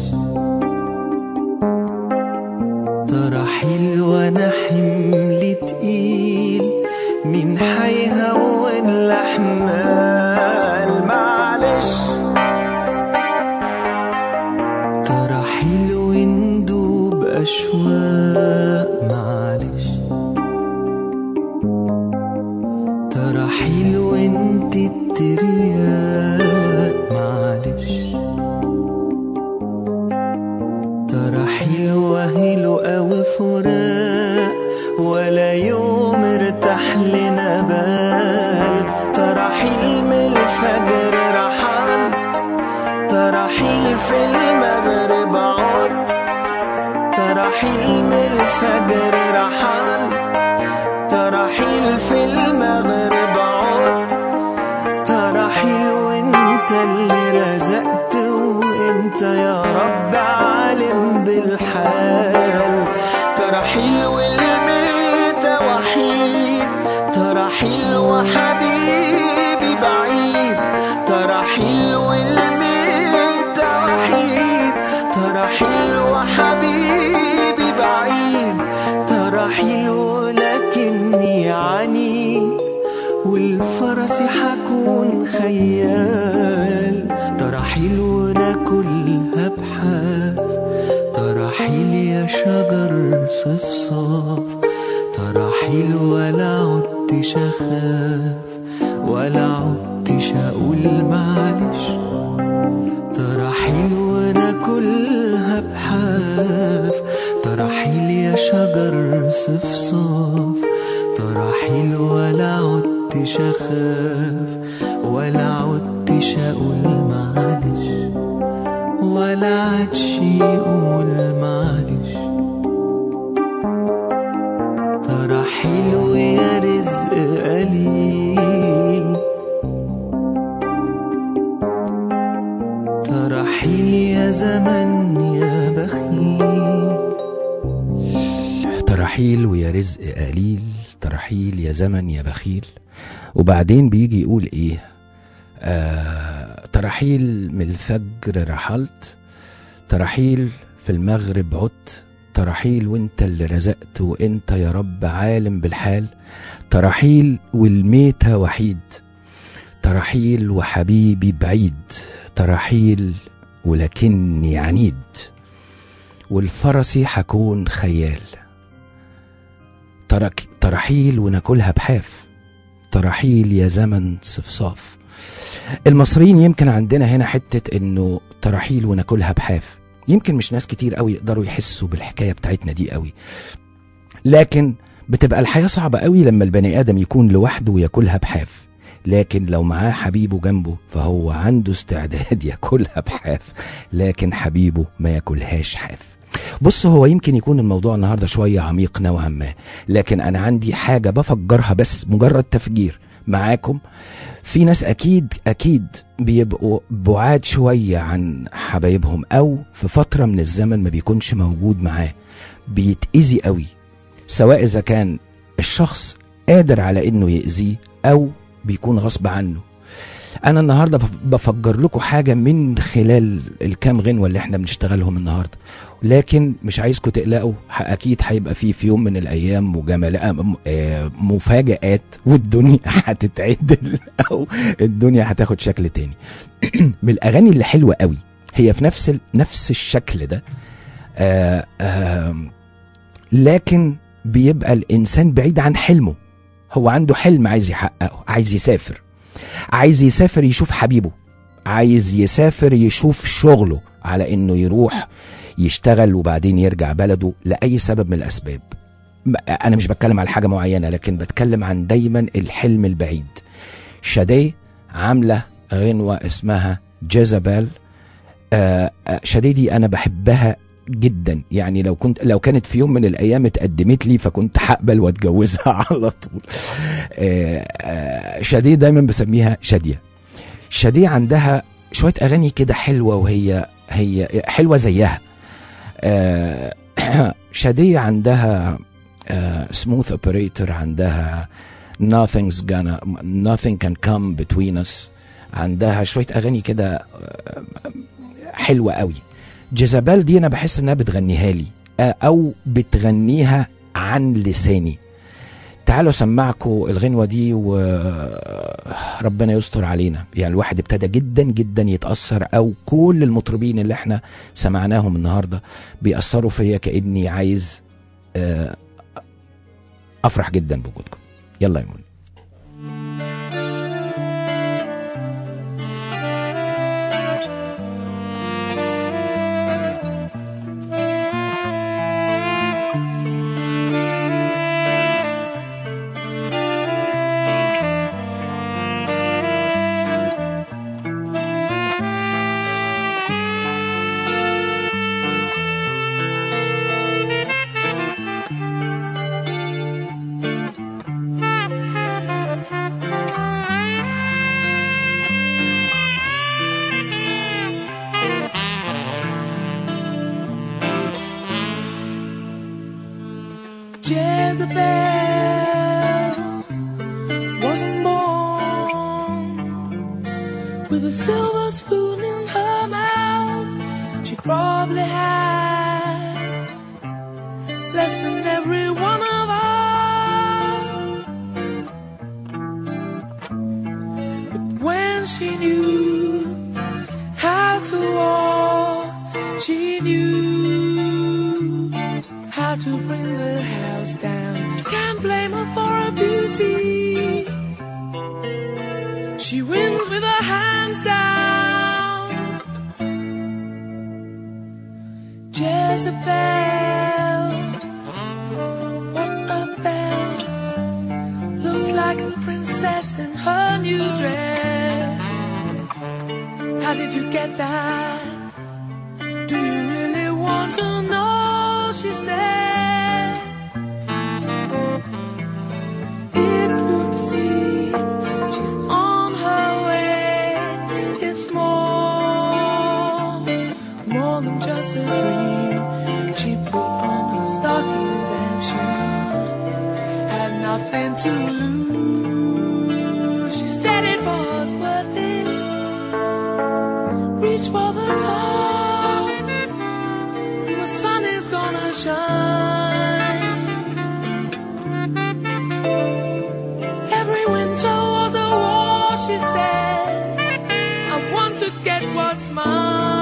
ترحيل وانا حملي تقيل مين حيهون الاحمال معلش ترحيل وندوب اشواق معلش ترحيل وانت الترياق معلش ترحيل وهيلو أو فراق ولا يوم ارتاح لنا بال الفجر رحلت ترحيل في المغرب عدت ترحيل من الفجر رحلت ترحيل في المغرب عدت ترحيل وانت اللي رزقت وانت يا رب عالم بالحال ترحيل والميت وحيد ترحيل وحبيبي بعيد ترحيل والميت وحيد ترحيل وحبيبي بعيد ترحيل ولكني عنيد والفرس حكون خيال ترحيل وناكلها بحاف ترحيل يا شجر صفصاف ترحيل ولا عدتش اخاف ولا عدتش اقول معلش ترحيل وناكلها بحاف ترحيل يا شجر صفصاف ترحيل ولا عدتش اخاف ولا عدتش اقول معلش ولا عادش يقول معلش ترحيل ويا رزق قليل ترحيل يا زمن يا بخيل ترحيل ويا رزق قليل ترحيل يا زمن يا بخيل وبعدين بيجي يقول ايه آه ترحيل من الفجر رحلت ترحيل في المغرب عدت ترحيل وانت اللي رزقت وانت يا رب عالم بالحال ترحيل والميتة وحيد ترحيل وحبيبي بعيد ترحيل ولكني عنيد والفرسي حكون خيال ترك ترحيل وناكلها بحاف ترحيل يا زمن صفصاف المصريين يمكن عندنا هنا حتة انه ترحيل وناكلها بحاف يمكن مش ناس كتير قوي يقدروا يحسوا بالحكاية بتاعتنا دي قوي لكن بتبقى الحياة صعبة قوي لما البني آدم يكون لوحده وياكلها بحاف لكن لو معاه حبيبه جنبه فهو عنده استعداد ياكلها بحاف لكن حبيبه ما ياكلهاش حاف بص هو يمكن يكون الموضوع النهارده شويه عميق نوعا ما لكن انا عندي حاجه بفجرها بس مجرد تفجير معاكم في ناس اكيد اكيد بيبقوا بعاد شويه عن حبايبهم او في فتره من الزمن ما بيكونش موجود معاه بيتاذي قوي سواء اذا كان الشخص قادر على انه يأذيه او بيكون غصب عنه انا النهارده بف- بفجر لكم حاجه من خلال الكام غنوه اللي احنا بنشتغلهم النهارده لكن مش عايزكم تقلقوا ح- اكيد هيبقى في في يوم من الايام مجامل آه، م- آه، مفاجآت والدنيا هتتعدل او الدنيا هتاخد شكل تاني من الاغاني اللي حلوه قوي هي في نفس ال... نفس الشكل ده آه آه لكن بيبقى الانسان بعيد عن حلمه هو عنده حلم عايز يحققه عايز يسافر عايز يسافر يشوف حبيبه عايز يسافر يشوف شغله على انه يروح يشتغل وبعدين يرجع بلده لاي سبب من الاسباب م- انا مش بتكلم على حاجه معينه لكن بتكلم عن دايما الحلم البعيد شاديه عامله غنوه اسمها جيزابيل آه آه، شاديه دي انا بحبها جدا يعني لو كنت لو كانت في يوم من الايام اتقدمت لي فكنت هقبل واتجوزها على طول آه، آه، شاديه دايما بسميها شاديه شاديه عندها شويه اغاني كده حلوه وهي هي حلوه زيها آه، شاديه عندها سموث اوبريتور عندها nothing's gonna nothing can come between us عندها شويه اغاني كده آه، حلوه قوي جيزابيل دي انا بحس انها بتغنيها لي آه، او بتغنيها عن لساني تعالوا اسمعكم الغنوه دي وربنا يستر علينا يعني الواحد ابتدى جدا جدا يتاثر او كل المطربين اللي احنا سمعناهم النهارده بيأثروا فيا كاني عايز آه، افرح جدا بوجودكم يلا يا منى Jezebel wasn't born with a silver spoon in her mouth. She probably had less than every one of us. But when she knew how to walk, she knew how to bring the house down. Can't blame her for her beauty. She wins with her hands down. Jezebel, what a belle. Looks like a princess in her new dress. How did you get that? Do you really want to know? She said. It would seem she's on her way. It's more, more than just a dream. She put on her stockings and shoes, had nothing to lose. She said it was worth it. Reach for the top, and the sun is gonna shine. Every winter was a war, she said. I want to get what's mine.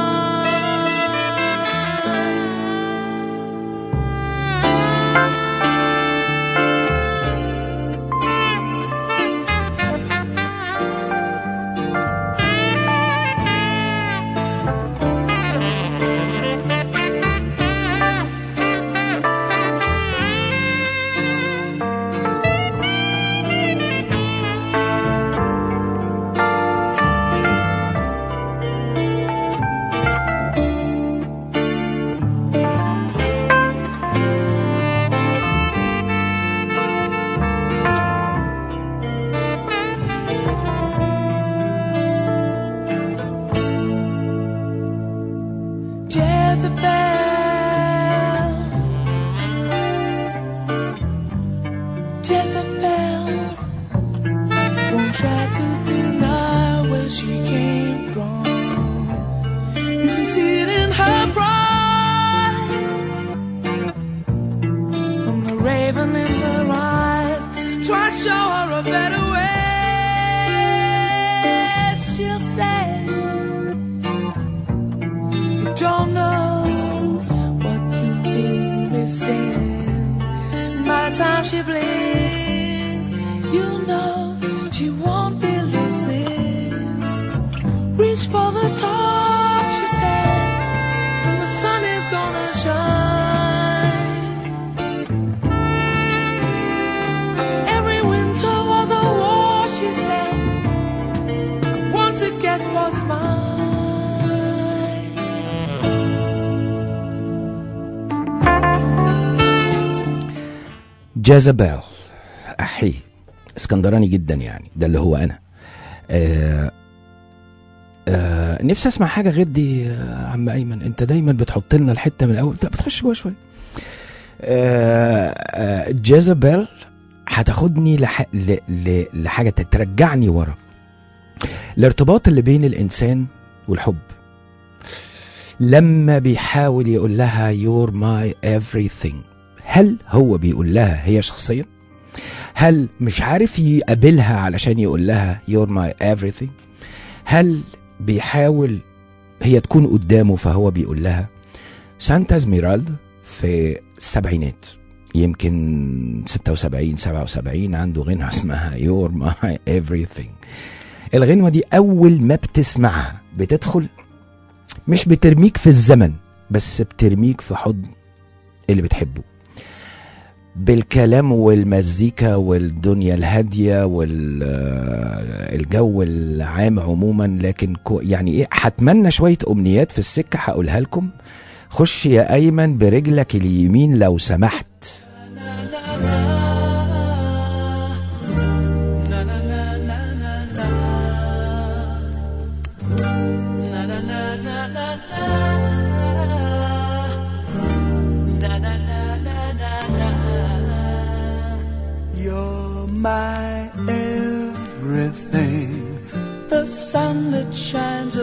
Jezebel, Jezebel won't try to deny where she came from. You can see it in her pride, and the raven in her eyes. Try to show her a better way. She'll say, You don't know what you've been missing. By the time she blinks, you know she won't be listening. Reach for the top, she said, and the sun is gonna shine. Every winter was a war, she said. I want to get what's mine. جازابيل احي اسكندراني جدا يعني ده اللي هو انا آه آه نفسي اسمع حاجه غير دي يا عم ايمن انت دايما بتحط لنا الحته من الاول لا بتخش جوه شويه آه آه جازابيل هتاخدني لح... ل... ل... لحاجه ترجعني ورا الارتباط اللي بين الانسان والحب لما بيحاول يقول لها you're my everything هل هو بيقول لها هي شخصيا هل مش عارف يقابلها علشان يقول لها you're my everything هل بيحاول هي تكون قدامه فهو بيقول لها سانتا زميرالدا في السبعينات يمكن 76 77 عنده غنوة اسمها you're my everything الغنوة دي أول ما بتسمعها بتدخل مش بترميك في الزمن بس بترميك في حضن اللي بتحبه بالكلام والمزيكا والدنيا الهادية والجو العام عموما لكن كو يعني ايه هتمنى شوية أمنيات في السكة هقولها لكم خش يا أيمن برجلك اليمين لو سمحت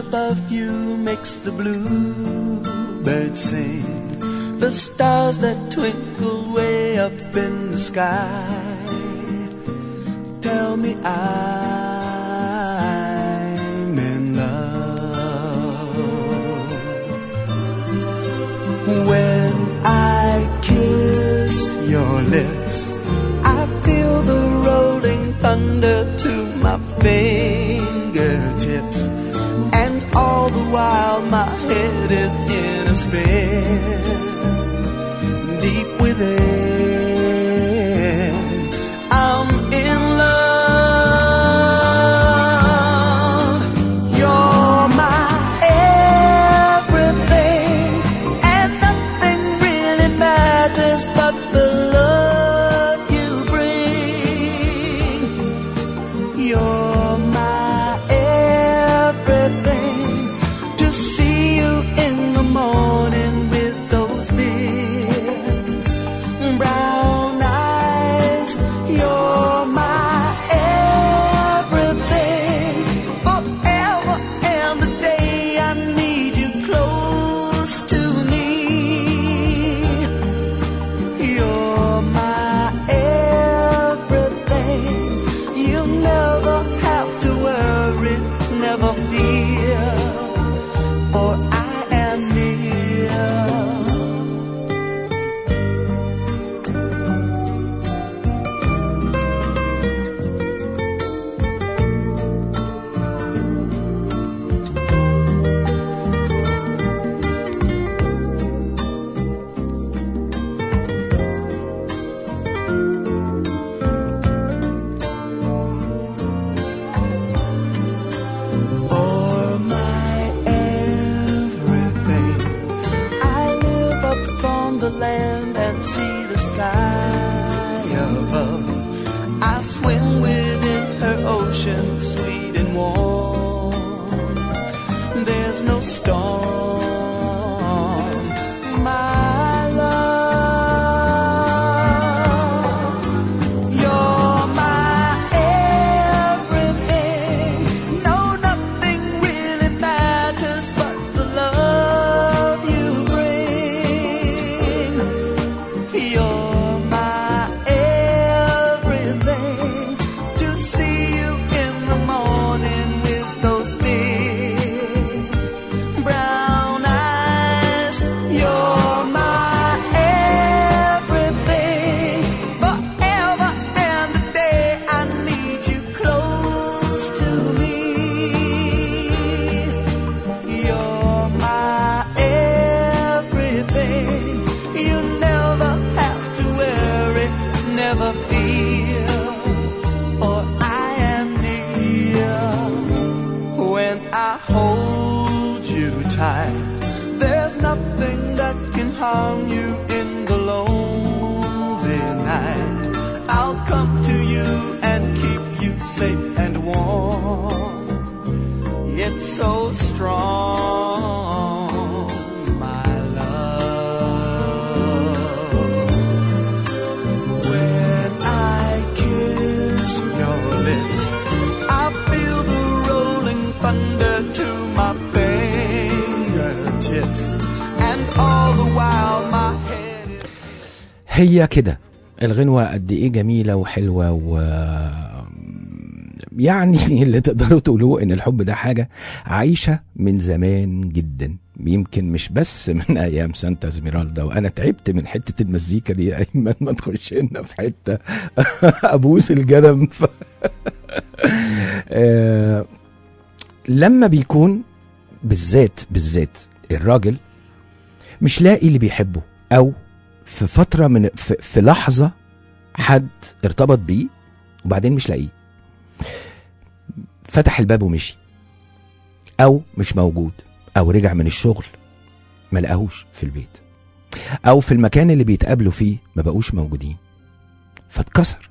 above you makes the bluebirds sing. The stars that twinkle way up in the sky tell me I'm in love. When I kiss your lips, I feel the rolling thunder to my fingertips. And all the while my head is in a spin. Deep within, I'm in love. You're my everything, and nothing really matters but the love you bring. You're my everything. To see you in the morning with those big brown eyes. You're my everything. Forever and the day I need you close to me. You're my everything. You never have to worry, never fear, for I am near. For my everything, I live upon the land and see the sky above. I swim within her ocean, sweet and warm. There's no storm, my love. You're my everything. No, nothing really matters but the love you bring. You're my everything. To see you in the morning with those big brown eyes. You're my everything. Forever and a day, I need you close to me. You're my everything. You never have to worry, never fear, for I am near. When I hold you tight, there's nothing that can harm you in the lonely night. I'll come to you and keep you safe and warm. It's so strong, my love. When I kiss your lips, I feel the rolling thunder to my fingertips, and all the while my head is. هي كده الغنوة قد ايه جميلة وحلوة و يعني اللي تقدروا تقولوه ان الحب ده حاجة عايشة من زمان جدا يمكن مش بس من ايام سانتا زميرالدا وانا تعبت من حتة المزيكا دي يا ايمن ما تخش لنا في حتة ابوس الجدم ف... آه، لما بيكون بالذات بالذات الراجل مش لاقي اللي بيحبه او في فتره من في, في لحظه حد ارتبط بيه وبعدين مش لاقيه فتح الباب ومشي او مش موجود او رجع من الشغل ما لقاهوش في البيت او في المكان اللي بيتقابلوا فيه ما بقوش موجودين فاتكسر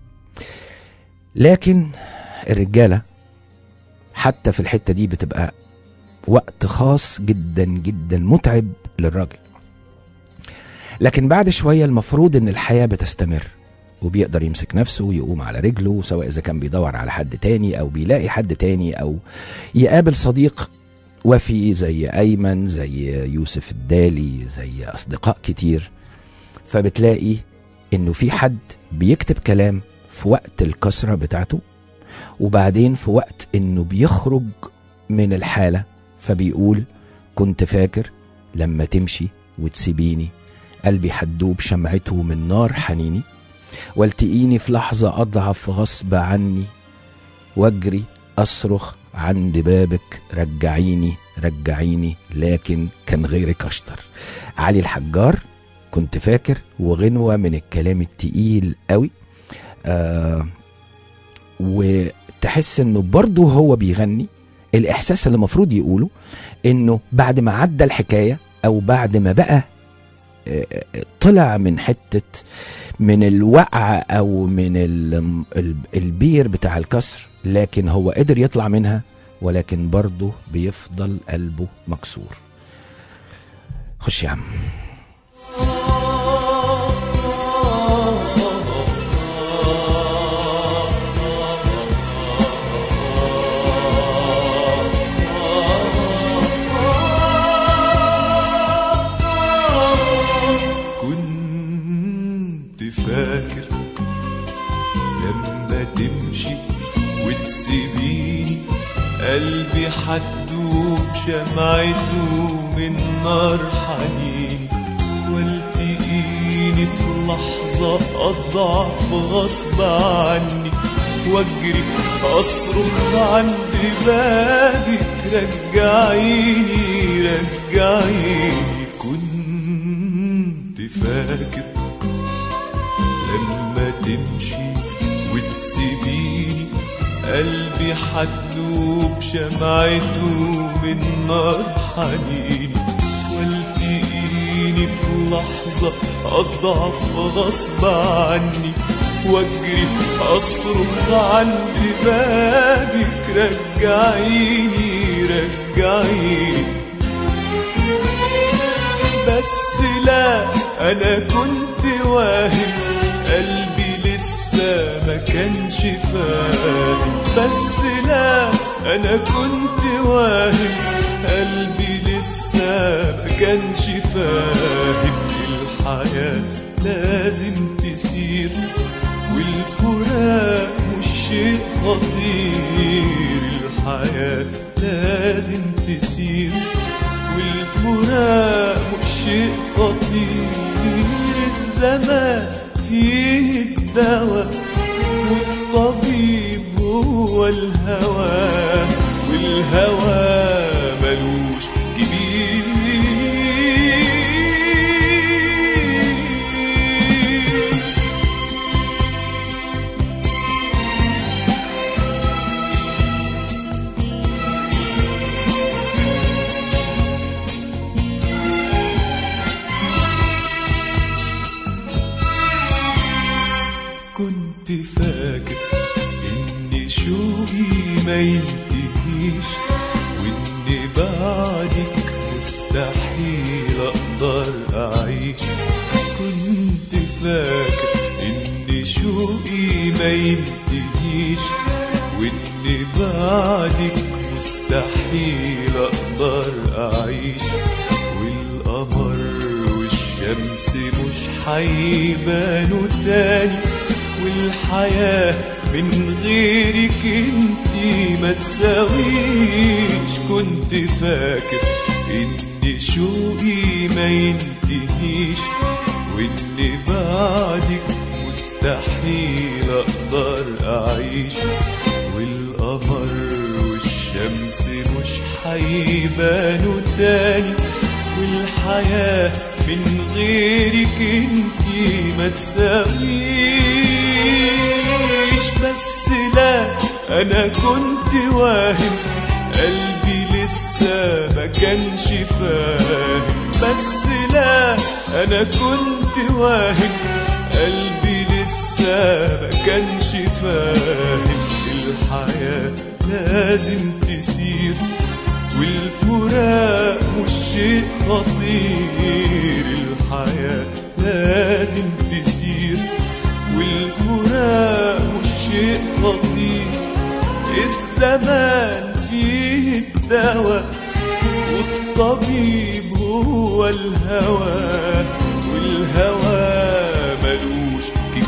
لكن الرجاله حتى في الحته دي بتبقى وقت خاص جدا جدا متعب للراجل لكن بعد شويه المفروض ان الحياه بتستمر وبيقدر يمسك نفسه ويقوم على رجله سواء اذا كان بيدور على حد تاني او بيلاقي حد تاني او يقابل صديق وفي زي ايمن زي يوسف الدالي زي اصدقاء كتير فبتلاقي انه في حد بيكتب كلام في وقت الكسره بتاعته وبعدين في وقت انه بيخرج من الحاله فبيقول كنت فاكر لما تمشي وتسيبيني قلبي حدوب شمعته من نار حنيني والتقيني في لحظة أضعف غصب عني واجري أصرخ عند بابك رجعيني رجعيني لكن كان غيرك أشطر علي الحجار كنت فاكر وغنوة من الكلام التقيل قوي آه وتحس انه برضه هو بيغني الاحساس اللي المفروض يقوله انه بعد ما عدى الحكايه او بعد ما بقى آه، آه، طلع من حته من الوقعه او من ال- ال- البير بتاع الكسر لكن هو قدر يطلع منها ولكن برضه بيفضل قلبه مكسور خش يا عم كنت فاكر لما تمشي وتسيبيني قلبي حدوب شمعته من نار حنيني والتقيني في لحظة أضعف غصب عني واجري أصرخ عند بابك رجعيني رجعيني كنت فاكر لما تمشي وتسيبيني قلبي حدوب شمعته من نار حنيني والتقيني في لحظة أضعف غصب عني واجري أصرخ عند بابك رجعيني رجعيني بس لا انا كنت واهم قلبي لسه ما كانش فاهم بس لا انا كنت واهم قلبي لسه ما كانش فاهم الحياة لازم تسير والفراق مش شيء خطير الحياة لازم تسير والفراق مش شيء خطير الزمان فيه الدواء والطبيب هو الهوى والهوى ملوش كبير كنت فاكر ان شوقي ما ينتهيش وان بعدك مستحيل اقدر اعيش كنت فاكر ان شوقي ما ينتهيش وان بعدك مستحيل اقدر اعيش والقمر والشمس مش حيبانوا تاني والحياة من غيرك انتي ما تساويش كنت فاكر ان شوقي ما ينتهيش وان بعدك مستحيل اقدر اعيش والقمر والشمس مش حيبانوا تاني والحياة من غيرك انتي ما تساويش بس لا انا كنت واهم قلبي لسه ما كانش فاهم بس لا انا كنت واهم قلبي لسه ما كانش فاهم الحياة لازم تسير والفراق مش شيء خطير الحياة لازم تسير والفراق مش شيء خطير الزمان فيه الدواء الطبيب هو الهوى والهوى ملوش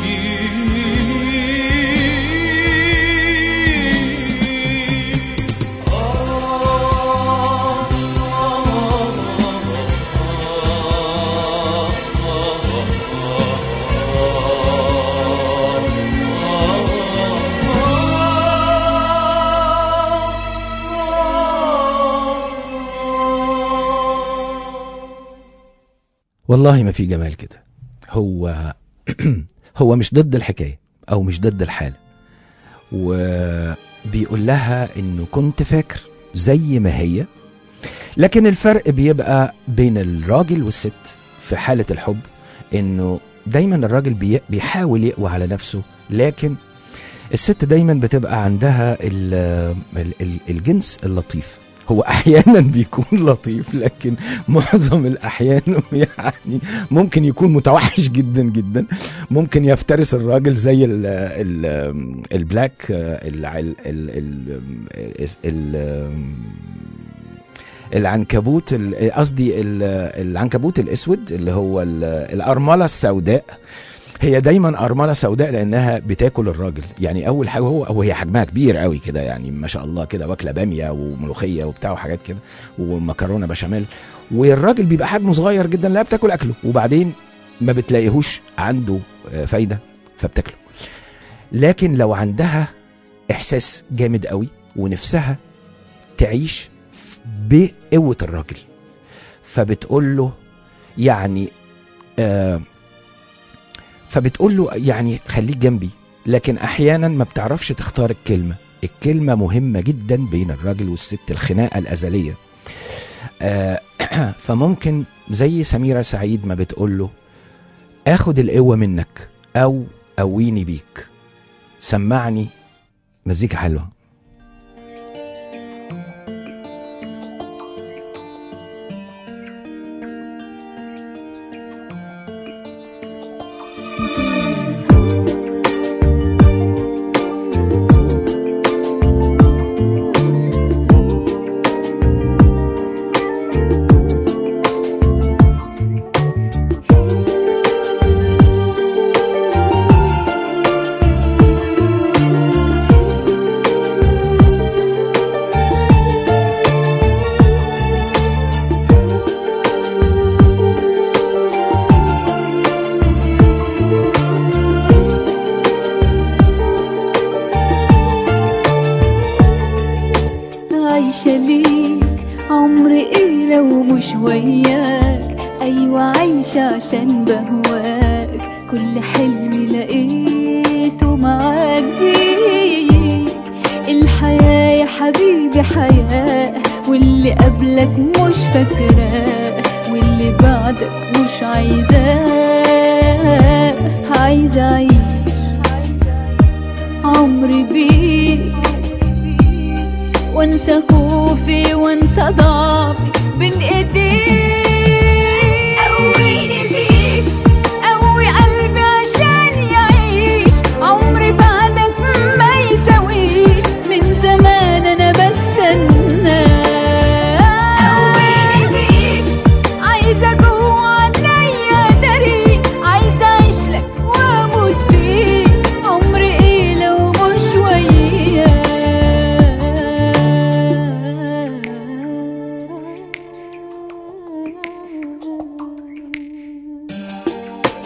كبير والله ما في جمال كده هو هو مش ضد الحكايه او مش ضد الحاله وبيقول لها انه كنت فاكر زي ما هي لكن الفرق بيبقى بين الراجل والست في حاله الحب انه دايما الراجل بي- بيحاول يقوى على نفسه لكن الست دايما بتبقى عندها ال ال ال الجنس اللطيف هو احيانا بيكون لطيف لكن معظم الاحيان يعني ممكن يكون متوحش جدا جدا ممكن يفترس الراجل زي ال ال البلاك ال ال ال ال ال العنكبوت ال- قصدي ال- العنكبوت الاسود اللي هو ال- الارمله السوداء هي دايما ارمله سوداء لانها بتاكل الراجل يعني اول حاجه هو هو هي حجمها كبير قوي كده يعني ما شاء الله كده واكله باميه وملوخيه وبتاع وحاجات كده ومكرونه بشاميل والراجل بيبقى حجمه صغير جدا لا بتاكل اكله وبعدين ما بتلاقيهوش عنده آه، فايده فبتاكله لكن لو عندها احساس جامد قوي ونفسها تعيش بقوه الراجل فبتقول له يعني آه فبتقول له يعني خليك جنبي لكن احيانا ما بتعرفش تختار الكلمه الكلمه مهمه جدا بين الراجل والست الخناقه الازليه آه فممكن زي سميره سعيد ما بتقول له اخد القوه منك او قويني بيك سمعني مزيكا حلوه عايشة ليك عمري ايه لو مش وياك ايوه عايشة عشان بهواك كل حلمي لقيته معاك بيك الحياة يا حبيبي حياة واللي قبلك مش فاكراه واللي بعدك مش عايزاه عايزة أعيش عمري بيك وانسى خوفي وانسى ضعفي بين ايديك قويني بيك قوي قلبي عشان يعيش عمري بعدك ما يساويش من زمان انا بستنى قويني بيك عايزة جوه عينيا داري عايزة اعيش لك واموت فيك عمري ايه لو مش وياك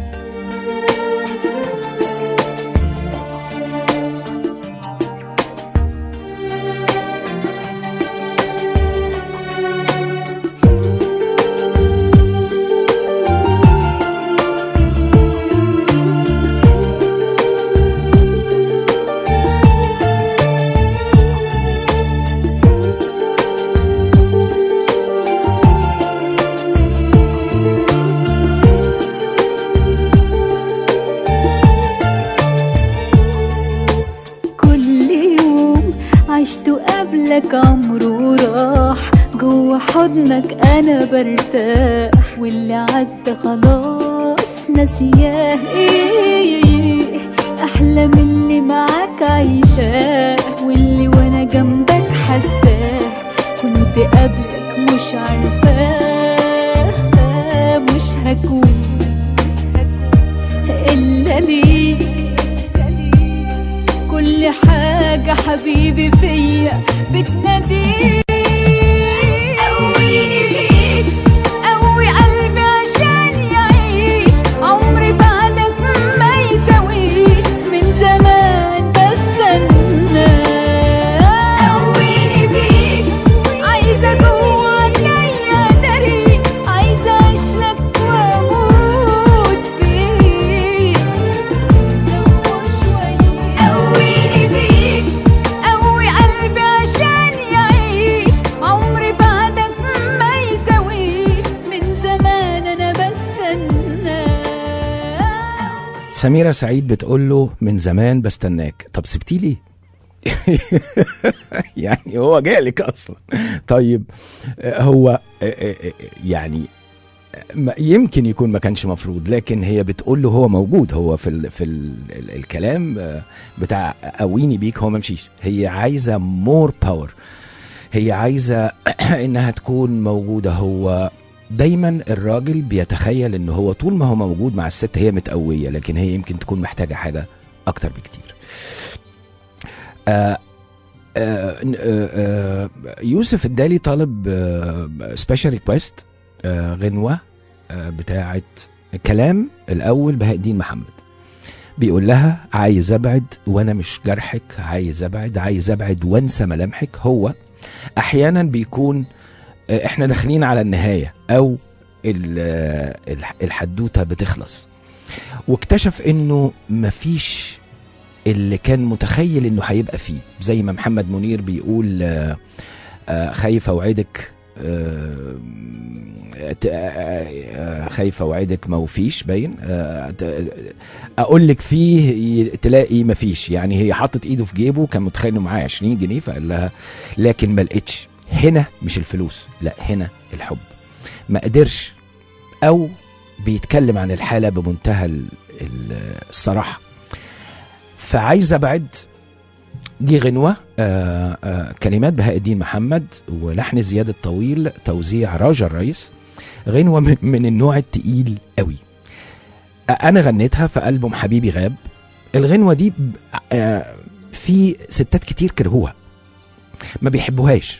كل يوم عشته قبلك عمره راح جوا حضنك انا برتاح واللي عدى خلاص ناسياه ايه احلى من اللي معاك عايشاه واللي وانا جنبك حساه كنت قبلك مش عارفاه مش هكون إلا ليك كل حاجة حبيبي فيا بتناديك قويني بيك قوي قلبي عشان يعيش عمري بعدك ما يساويش من زمان بستنى قويني بيك عايزة جوا عينيا داري عايزة أعيش لك وأموت فيك دور شوية قويني بيك قوي قلبي عشان يعيش عمري بعدك ما يساويش من زمان أنا بستنى سميرة سعيد بتقول له من زمان بستناك طب سبتيه ليه يعني هو جالك اصلا طيب آه، هو آه، آه، آه، يعني ما- يمكن يكون ما كانش مفروض لكن هي بتقول له هو موجود هو في ال في ال ال الكلام آه، بتاع قويني بيك هو ما مشيش هي عايزه مور باور هي عايزه انها تكون موجوده هو دايما الراجل بيتخيل ان هو طول ما هو موجود مع الست هي متقويه لكن هي يمكن تكون محتاجه حاجه اكتر بكتير آه آه آه آه يوسف الدالي طالب سبيشال ريكويست غنوه آه بتاعه كلام الاول بهاء الدين محمد بيقول لها عايز ابعد وانا مش جرحك عايز ابعد عايز ابعد وانسى ملامحك هو احيانا بيكون آه، احنا داخلين على النهايه او ال- آه، الح- الحدوته بتخلص واكتشف انه مفيش اللي كان متخيل انه هيبقى فيه زي ما محمد منير بيقول آه، آه، خايف اوعدك آه، ت- آه، آه، خايف اوعدك ما وفيش باين آه، ت- اقول لك فيه ي- تلاقي ما فيش يعني هي حطت ايده في جيبه كان متخيل انه معاه 20 جنيه فقال لها لكن ما لقيتش هنا مش الفلوس لا هنا الحب ما قدرش او بيتكلم عن الحاله بمنتهى ال- ال- الصراحه فعايز ابعد دي غنوة آه آه كلمات بهاء الدين محمد ولحن زياد الطويل توزيع راجا الرئيس غنوة من, من النوع التقيل قوي آه أنا غنيتها في ألبوم حبيبي غاب الغنوة دي ب- آه في ستات كتير كرهوها ما بيحبوهاش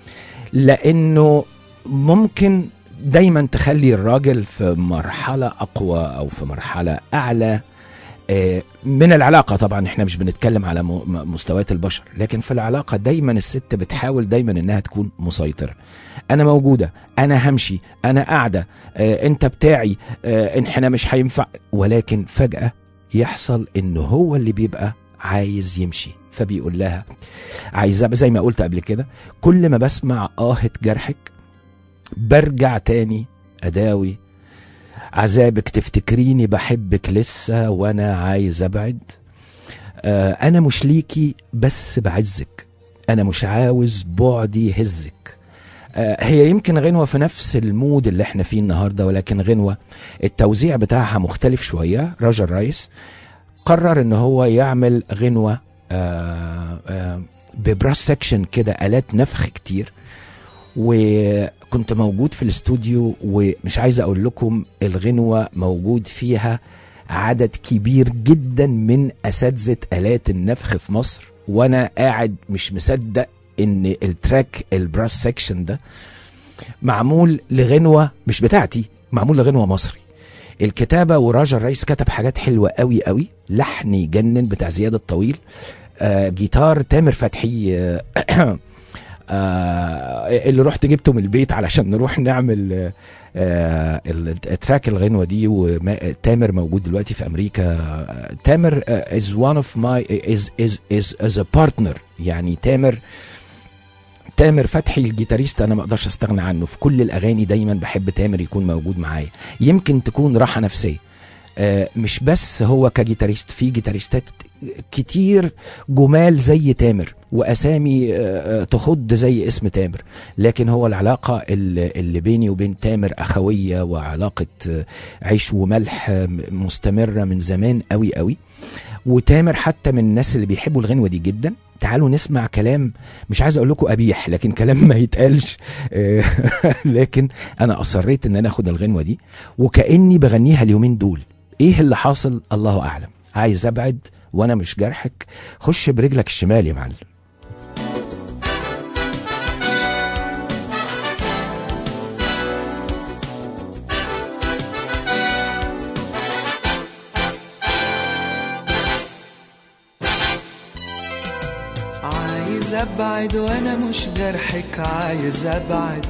لأنه ممكن دايما تخلي الراجل في مرحلة أقوى أو في مرحلة أعلى آه، من العلاقة طبعا احنا مش بنتكلم على م- م- مستويات البشر لكن في العلاقة دايما الست بتحاول دايما انها تكون مسيطرة انا موجودة انا همشي انا قاعدة اه انت بتاعي اه إن احنا مش هينفع ولكن فجأة يحصل انه هو اللي بيبقى عايز يمشي فبيقول لها عايزة زي ما قلت قبل كده كل ما بسمع آهة جرحك برجع تاني أداوي عذابك تفتكريني بحبك لسه وانا عايز ابعد آه انا مش ليكي بس بعزك انا مش عاوز بعدي يهزك آه هي يمكن غنوة في نفس المود اللي احنا فيه النهاردة ولكن غنوة التوزيع بتاعها مختلف شوية راجل رايس قرر ان هو يعمل غنوة آه آه ببراس سكشن كده آلات نفخ كتير وكنت موجود في الاستوديو ومش عايز اقول لكم الغنوة موجود فيها عدد كبير جدا من اساتذة الات النفخ في مصر وانا قاعد مش مصدق ان التراك البراس سكشن ده معمول لغنوة مش بتاعتي معمول لغنوة مصري الكتابة وراجا الرئيس كتب حاجات حلوة قوي قوي لحن يجنن بتاع زياد الطويل آه جيتار تامر فتحي آه آه اللي رحت جبته من البيت علشان نروح نعمل آه آه التراك الغنوه دي وتامر موجود دلوقتي في امريكا آه تامر از one of my is is is as a partner يعني تامر تامر فتحي الجيتاريست انا ما اقدرش استغنى عنه في كل الاغاني دايما بحب تامر يكون موجود معايا يمكن تكون راحه نفسيه آه مش بس هو كجيتاريست في جيتاريستات كتير جمال زي تامر واسامي آه تخض زي اسم تامر لكن هو العلاقه اللي, اللي بيني وبين تامر اخويه وعلاقه آه عيش وملح مستمره من زمان قوي قوي وتامر حتى من الناس اللي بيحبوا الغنوه دي جدا تعالوا نسمع كلام مش عايز اقول لكم قبيح لكن كلام ما يتقالش آه، لكن انا اصريت ان انا اخد الغنوه دي وكاني بغنيها اليومين دول ايه اللي حاصل الله اعلم عايز ابعد وانا مش جرحك خش برجلك الشمال يا معلم عايز ابعد وانا مش جرحك عايز ابعد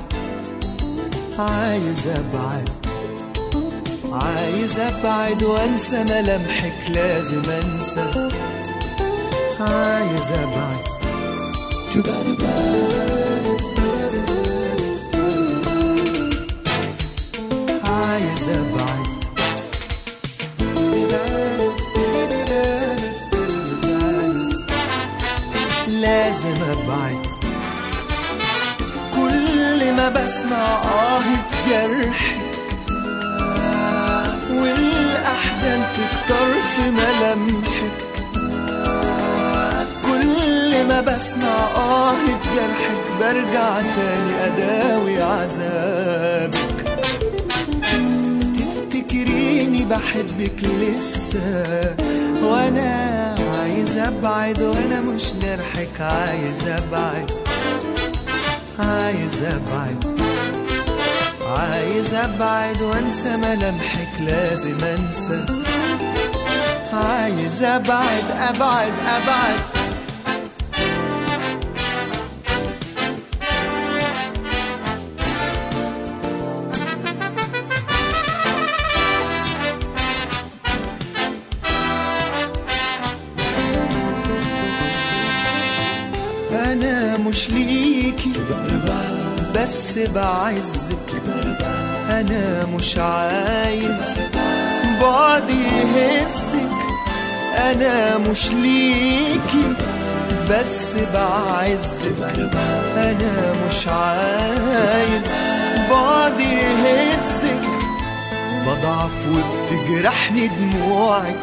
عايز ابعد عايز ابعد وانسى ملامحك لازم انسى عايز ابعد عايز ابعد لازم ابعد كل ما بسمع آهة جرحك والأحزان تكتر في ملامحك كل ما بسمع آهة جرحك برجع تاني أداوي عذابك تفتكريني بحبك لسه وانا عايز ابعد وانا مش جرحك عايز ابعد عايز ابعد عايز ابعد وانسى ملامحك لازم انسى عايز ابعد ابعد ابعد انا مش ليكي بس بعزك انا مش عايز بعدي يهزك انا مش ليكي بس بعزك انا مش عايز بعدي يهزك بضعف وبتجرحني دموعك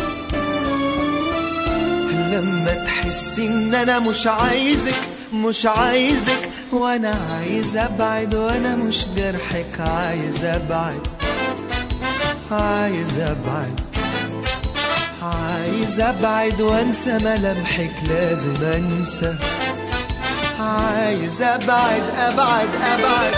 لما تحسي ان انا مش عايزك مش عايزك وانا عايز ابعد وانا مش جرحك عايز ابعد عايز ابعد عايز ابعد وانسى ملامحك لازم انسى عايز ابعد ابعد ابعد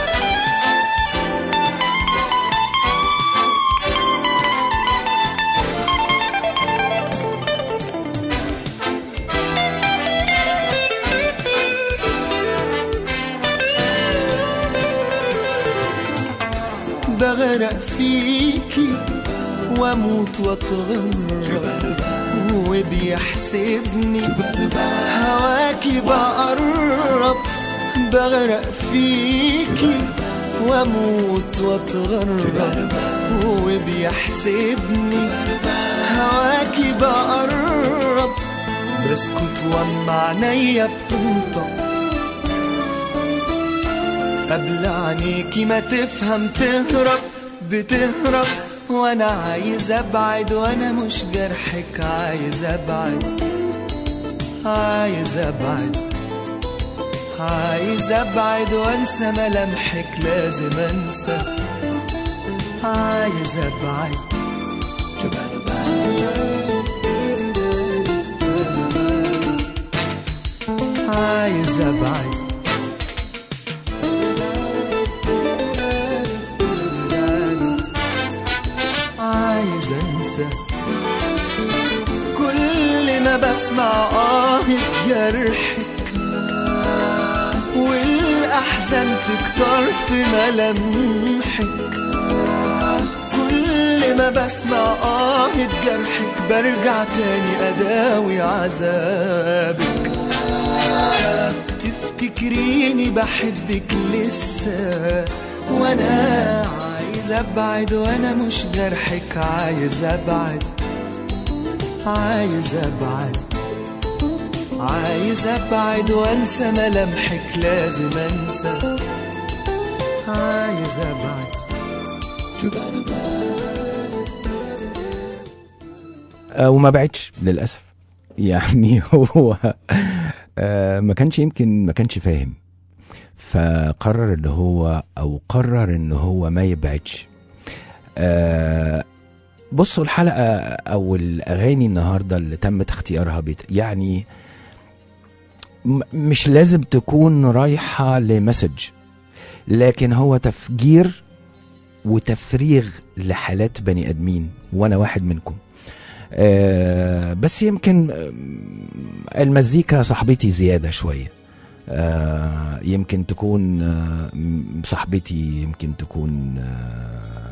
بغرق فيكي واموت واتغرب وبيحسبني هواكي بقرب بغرق فيكي واموت واتغرب وبيحسبني هواكي بقرب بسكت واما عينيا بتنطق قبل عينيكي ما تفهم تهرب بتهرب وانا عايز ابعد وانا مش جرحك عايز ابعد عايز ابعد عايز ابعد وانسى ملامحك لازم انسى عايز ابعد عايز ابعد عايز انسى كل ما بسمع آه جرحك والأحزان تكتر في ملامحك كل ما بسمع آه جرحك برجع تاني أداوي عذابك تفتكريني بحبك لسه وانا عايز ابعد وانا مش جرحك عايز ابعد عايز ابعد عايز ابعد وانسى ملامحك لازم انسى عايز ابعد آه، وما بعدش للاسف يعني هو آه، ما كانش يمكن ما كانش فاهم فقرر ان هو او قرر ان هو ما يبعدش آه، بصوا الحلقه او الاغاني النهارده اللي تمت اختيارها بت... يعني م- مش لازم تكون رايحه لمسج لكن هو تفجير وتفريغ لحالات بني ادمين وانا واحد منكم آه بس يمكن آم، المزيكا صاحبتي زياده شويه آه يمكن تكون آه م- صاحبتي يمكن تكون آه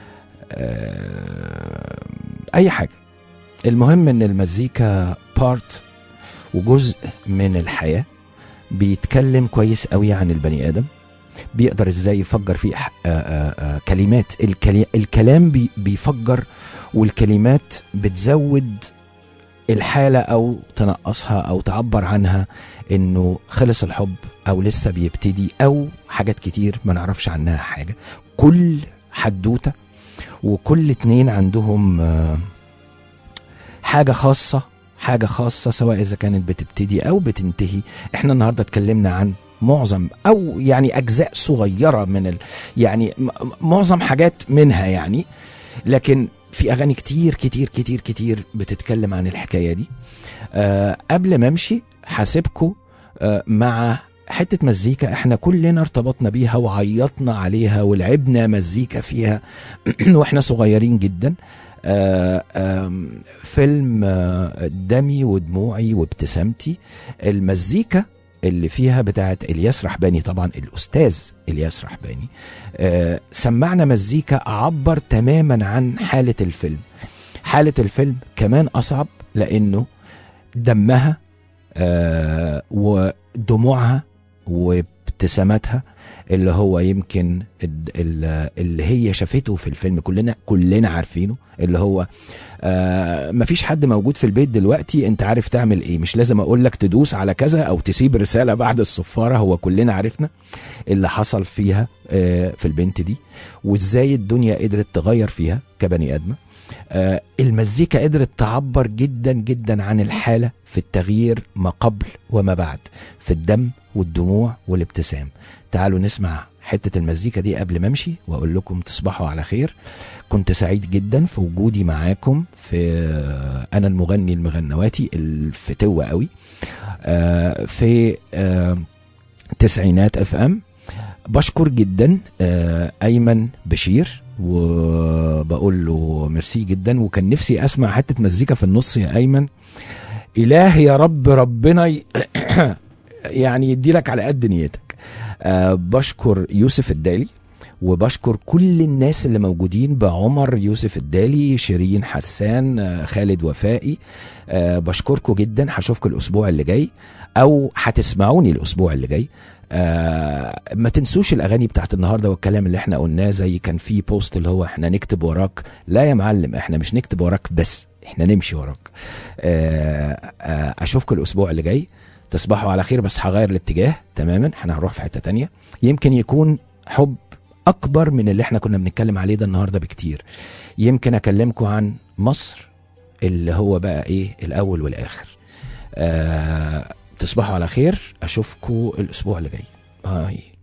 آه اي حاجه المهم ان المزيكا بارت وجزء من الحياه بيتكلم كويس قوي عن البني ادم بيقدر ازاي يفجر فيه ح- آه آه آه كلمات الكلي... الكلام بي... بيفجر والكلمات بتزود الحالة أو تنقصها أو تعبر عنها إنه خلص الحب أو لسه بيبتدي أو حاجات كتير ما نعرفش عنها حاجة كل حدوتة وكل اتنين عندهم آه، حاجة خاصة حاجة خاصة سواء إذا كانت بتبتدي أو بتنتهي إحنا النهاردة اتكلمنا عن معظم أو يعني أجزاء صغيرة من ال يعني م- معظم حاجات منها يعني لكن في اغاني كتير كتير كتير كتير بتتكلم عن الحكايه دي آه قبل ما امشي هسيبكم آه مع حته مزيكا احنا كلنا ارتبطنا بيها وعيطنا عليها ولعبنا مزيكا فيها واحنا صغيرين جدا آه آم، فيلم آه دمي ودموعي وابتسامتي المزيكا اللي فيها بتاعت الياس رحباني طبعا الاستاذ الياس رحباني آه، سمعنا مزيكا عبر تماما عن حالة الفيلم حالة الفيلم كمان أصعب لأنه دمها آه، ودموعها وابتساماتها اللي هو يمكن الد- ال- اللي هي شافته في الفيلم كلنا كلنا عارفينه اللي هو آه مفيش حد موجود في البيت دلوقتي انت عارف تعمل ايه مش لازم اقول لك تدوس على كذا او تسيب رساله بعد الصفاره هو كلنا عرفنا اللي حصل فيها آه في البنت دي وازاي الدنيا قدرت تغير فيها كبني ادمه آه المزيكا قدرت تعبر جدا جدا عن الحاله في التغيير ما قبل وما بعد في الدم والدموع والابتسام تعالوا نسمع حته المزيكا دي قبل ما امشي واقول لكم تصبحوا على خير كنت سعيد جدا في وجودي معاكم في آه، انا المغني المغنواتي الفتوه قوي آه، في آه، تسعينات اف ام بشكر جدا آه، ايمن بشير وبقول له ميرسي جدا وكان نفسي اسمع حته مزيكا في النص يا ايمن اله يا رب ربنا ي... يعني يدي لك على قد نيتك آه بشكر يوسف الدالي وبشكر كل الناس اللي موجودين بعمر يوسف الدالي شيرين حسان آه، خالد وفائي آه بشكركم جدا هشوفكم الاسبوع اللي جاي او هتسمعوني الاسبوع اللي جاي آه ما تنسوش الاغاني بتاعت النهارده والكلام اللي احنا قلناه زي كان في بوست اللي هو احنا نكتب وراك لا يا معلم احنا مش نكتب وراك بس احنا نمشي وراك آه آه اشوفكم الاسبوع اللي جاي تصبحوا على خير بس هغير الاتجاه تماما احنا هنروح في حته تانية يمكن يكون حب اكبر من اللي احنا كنا بنتكلم عليه ده النهارده بكتير يمكن اكلمكم عن مصر اللي هو بقى ايه الاول والاخر آه تصبحوا على خير اشوفكم الاسبوع اللي جاي باي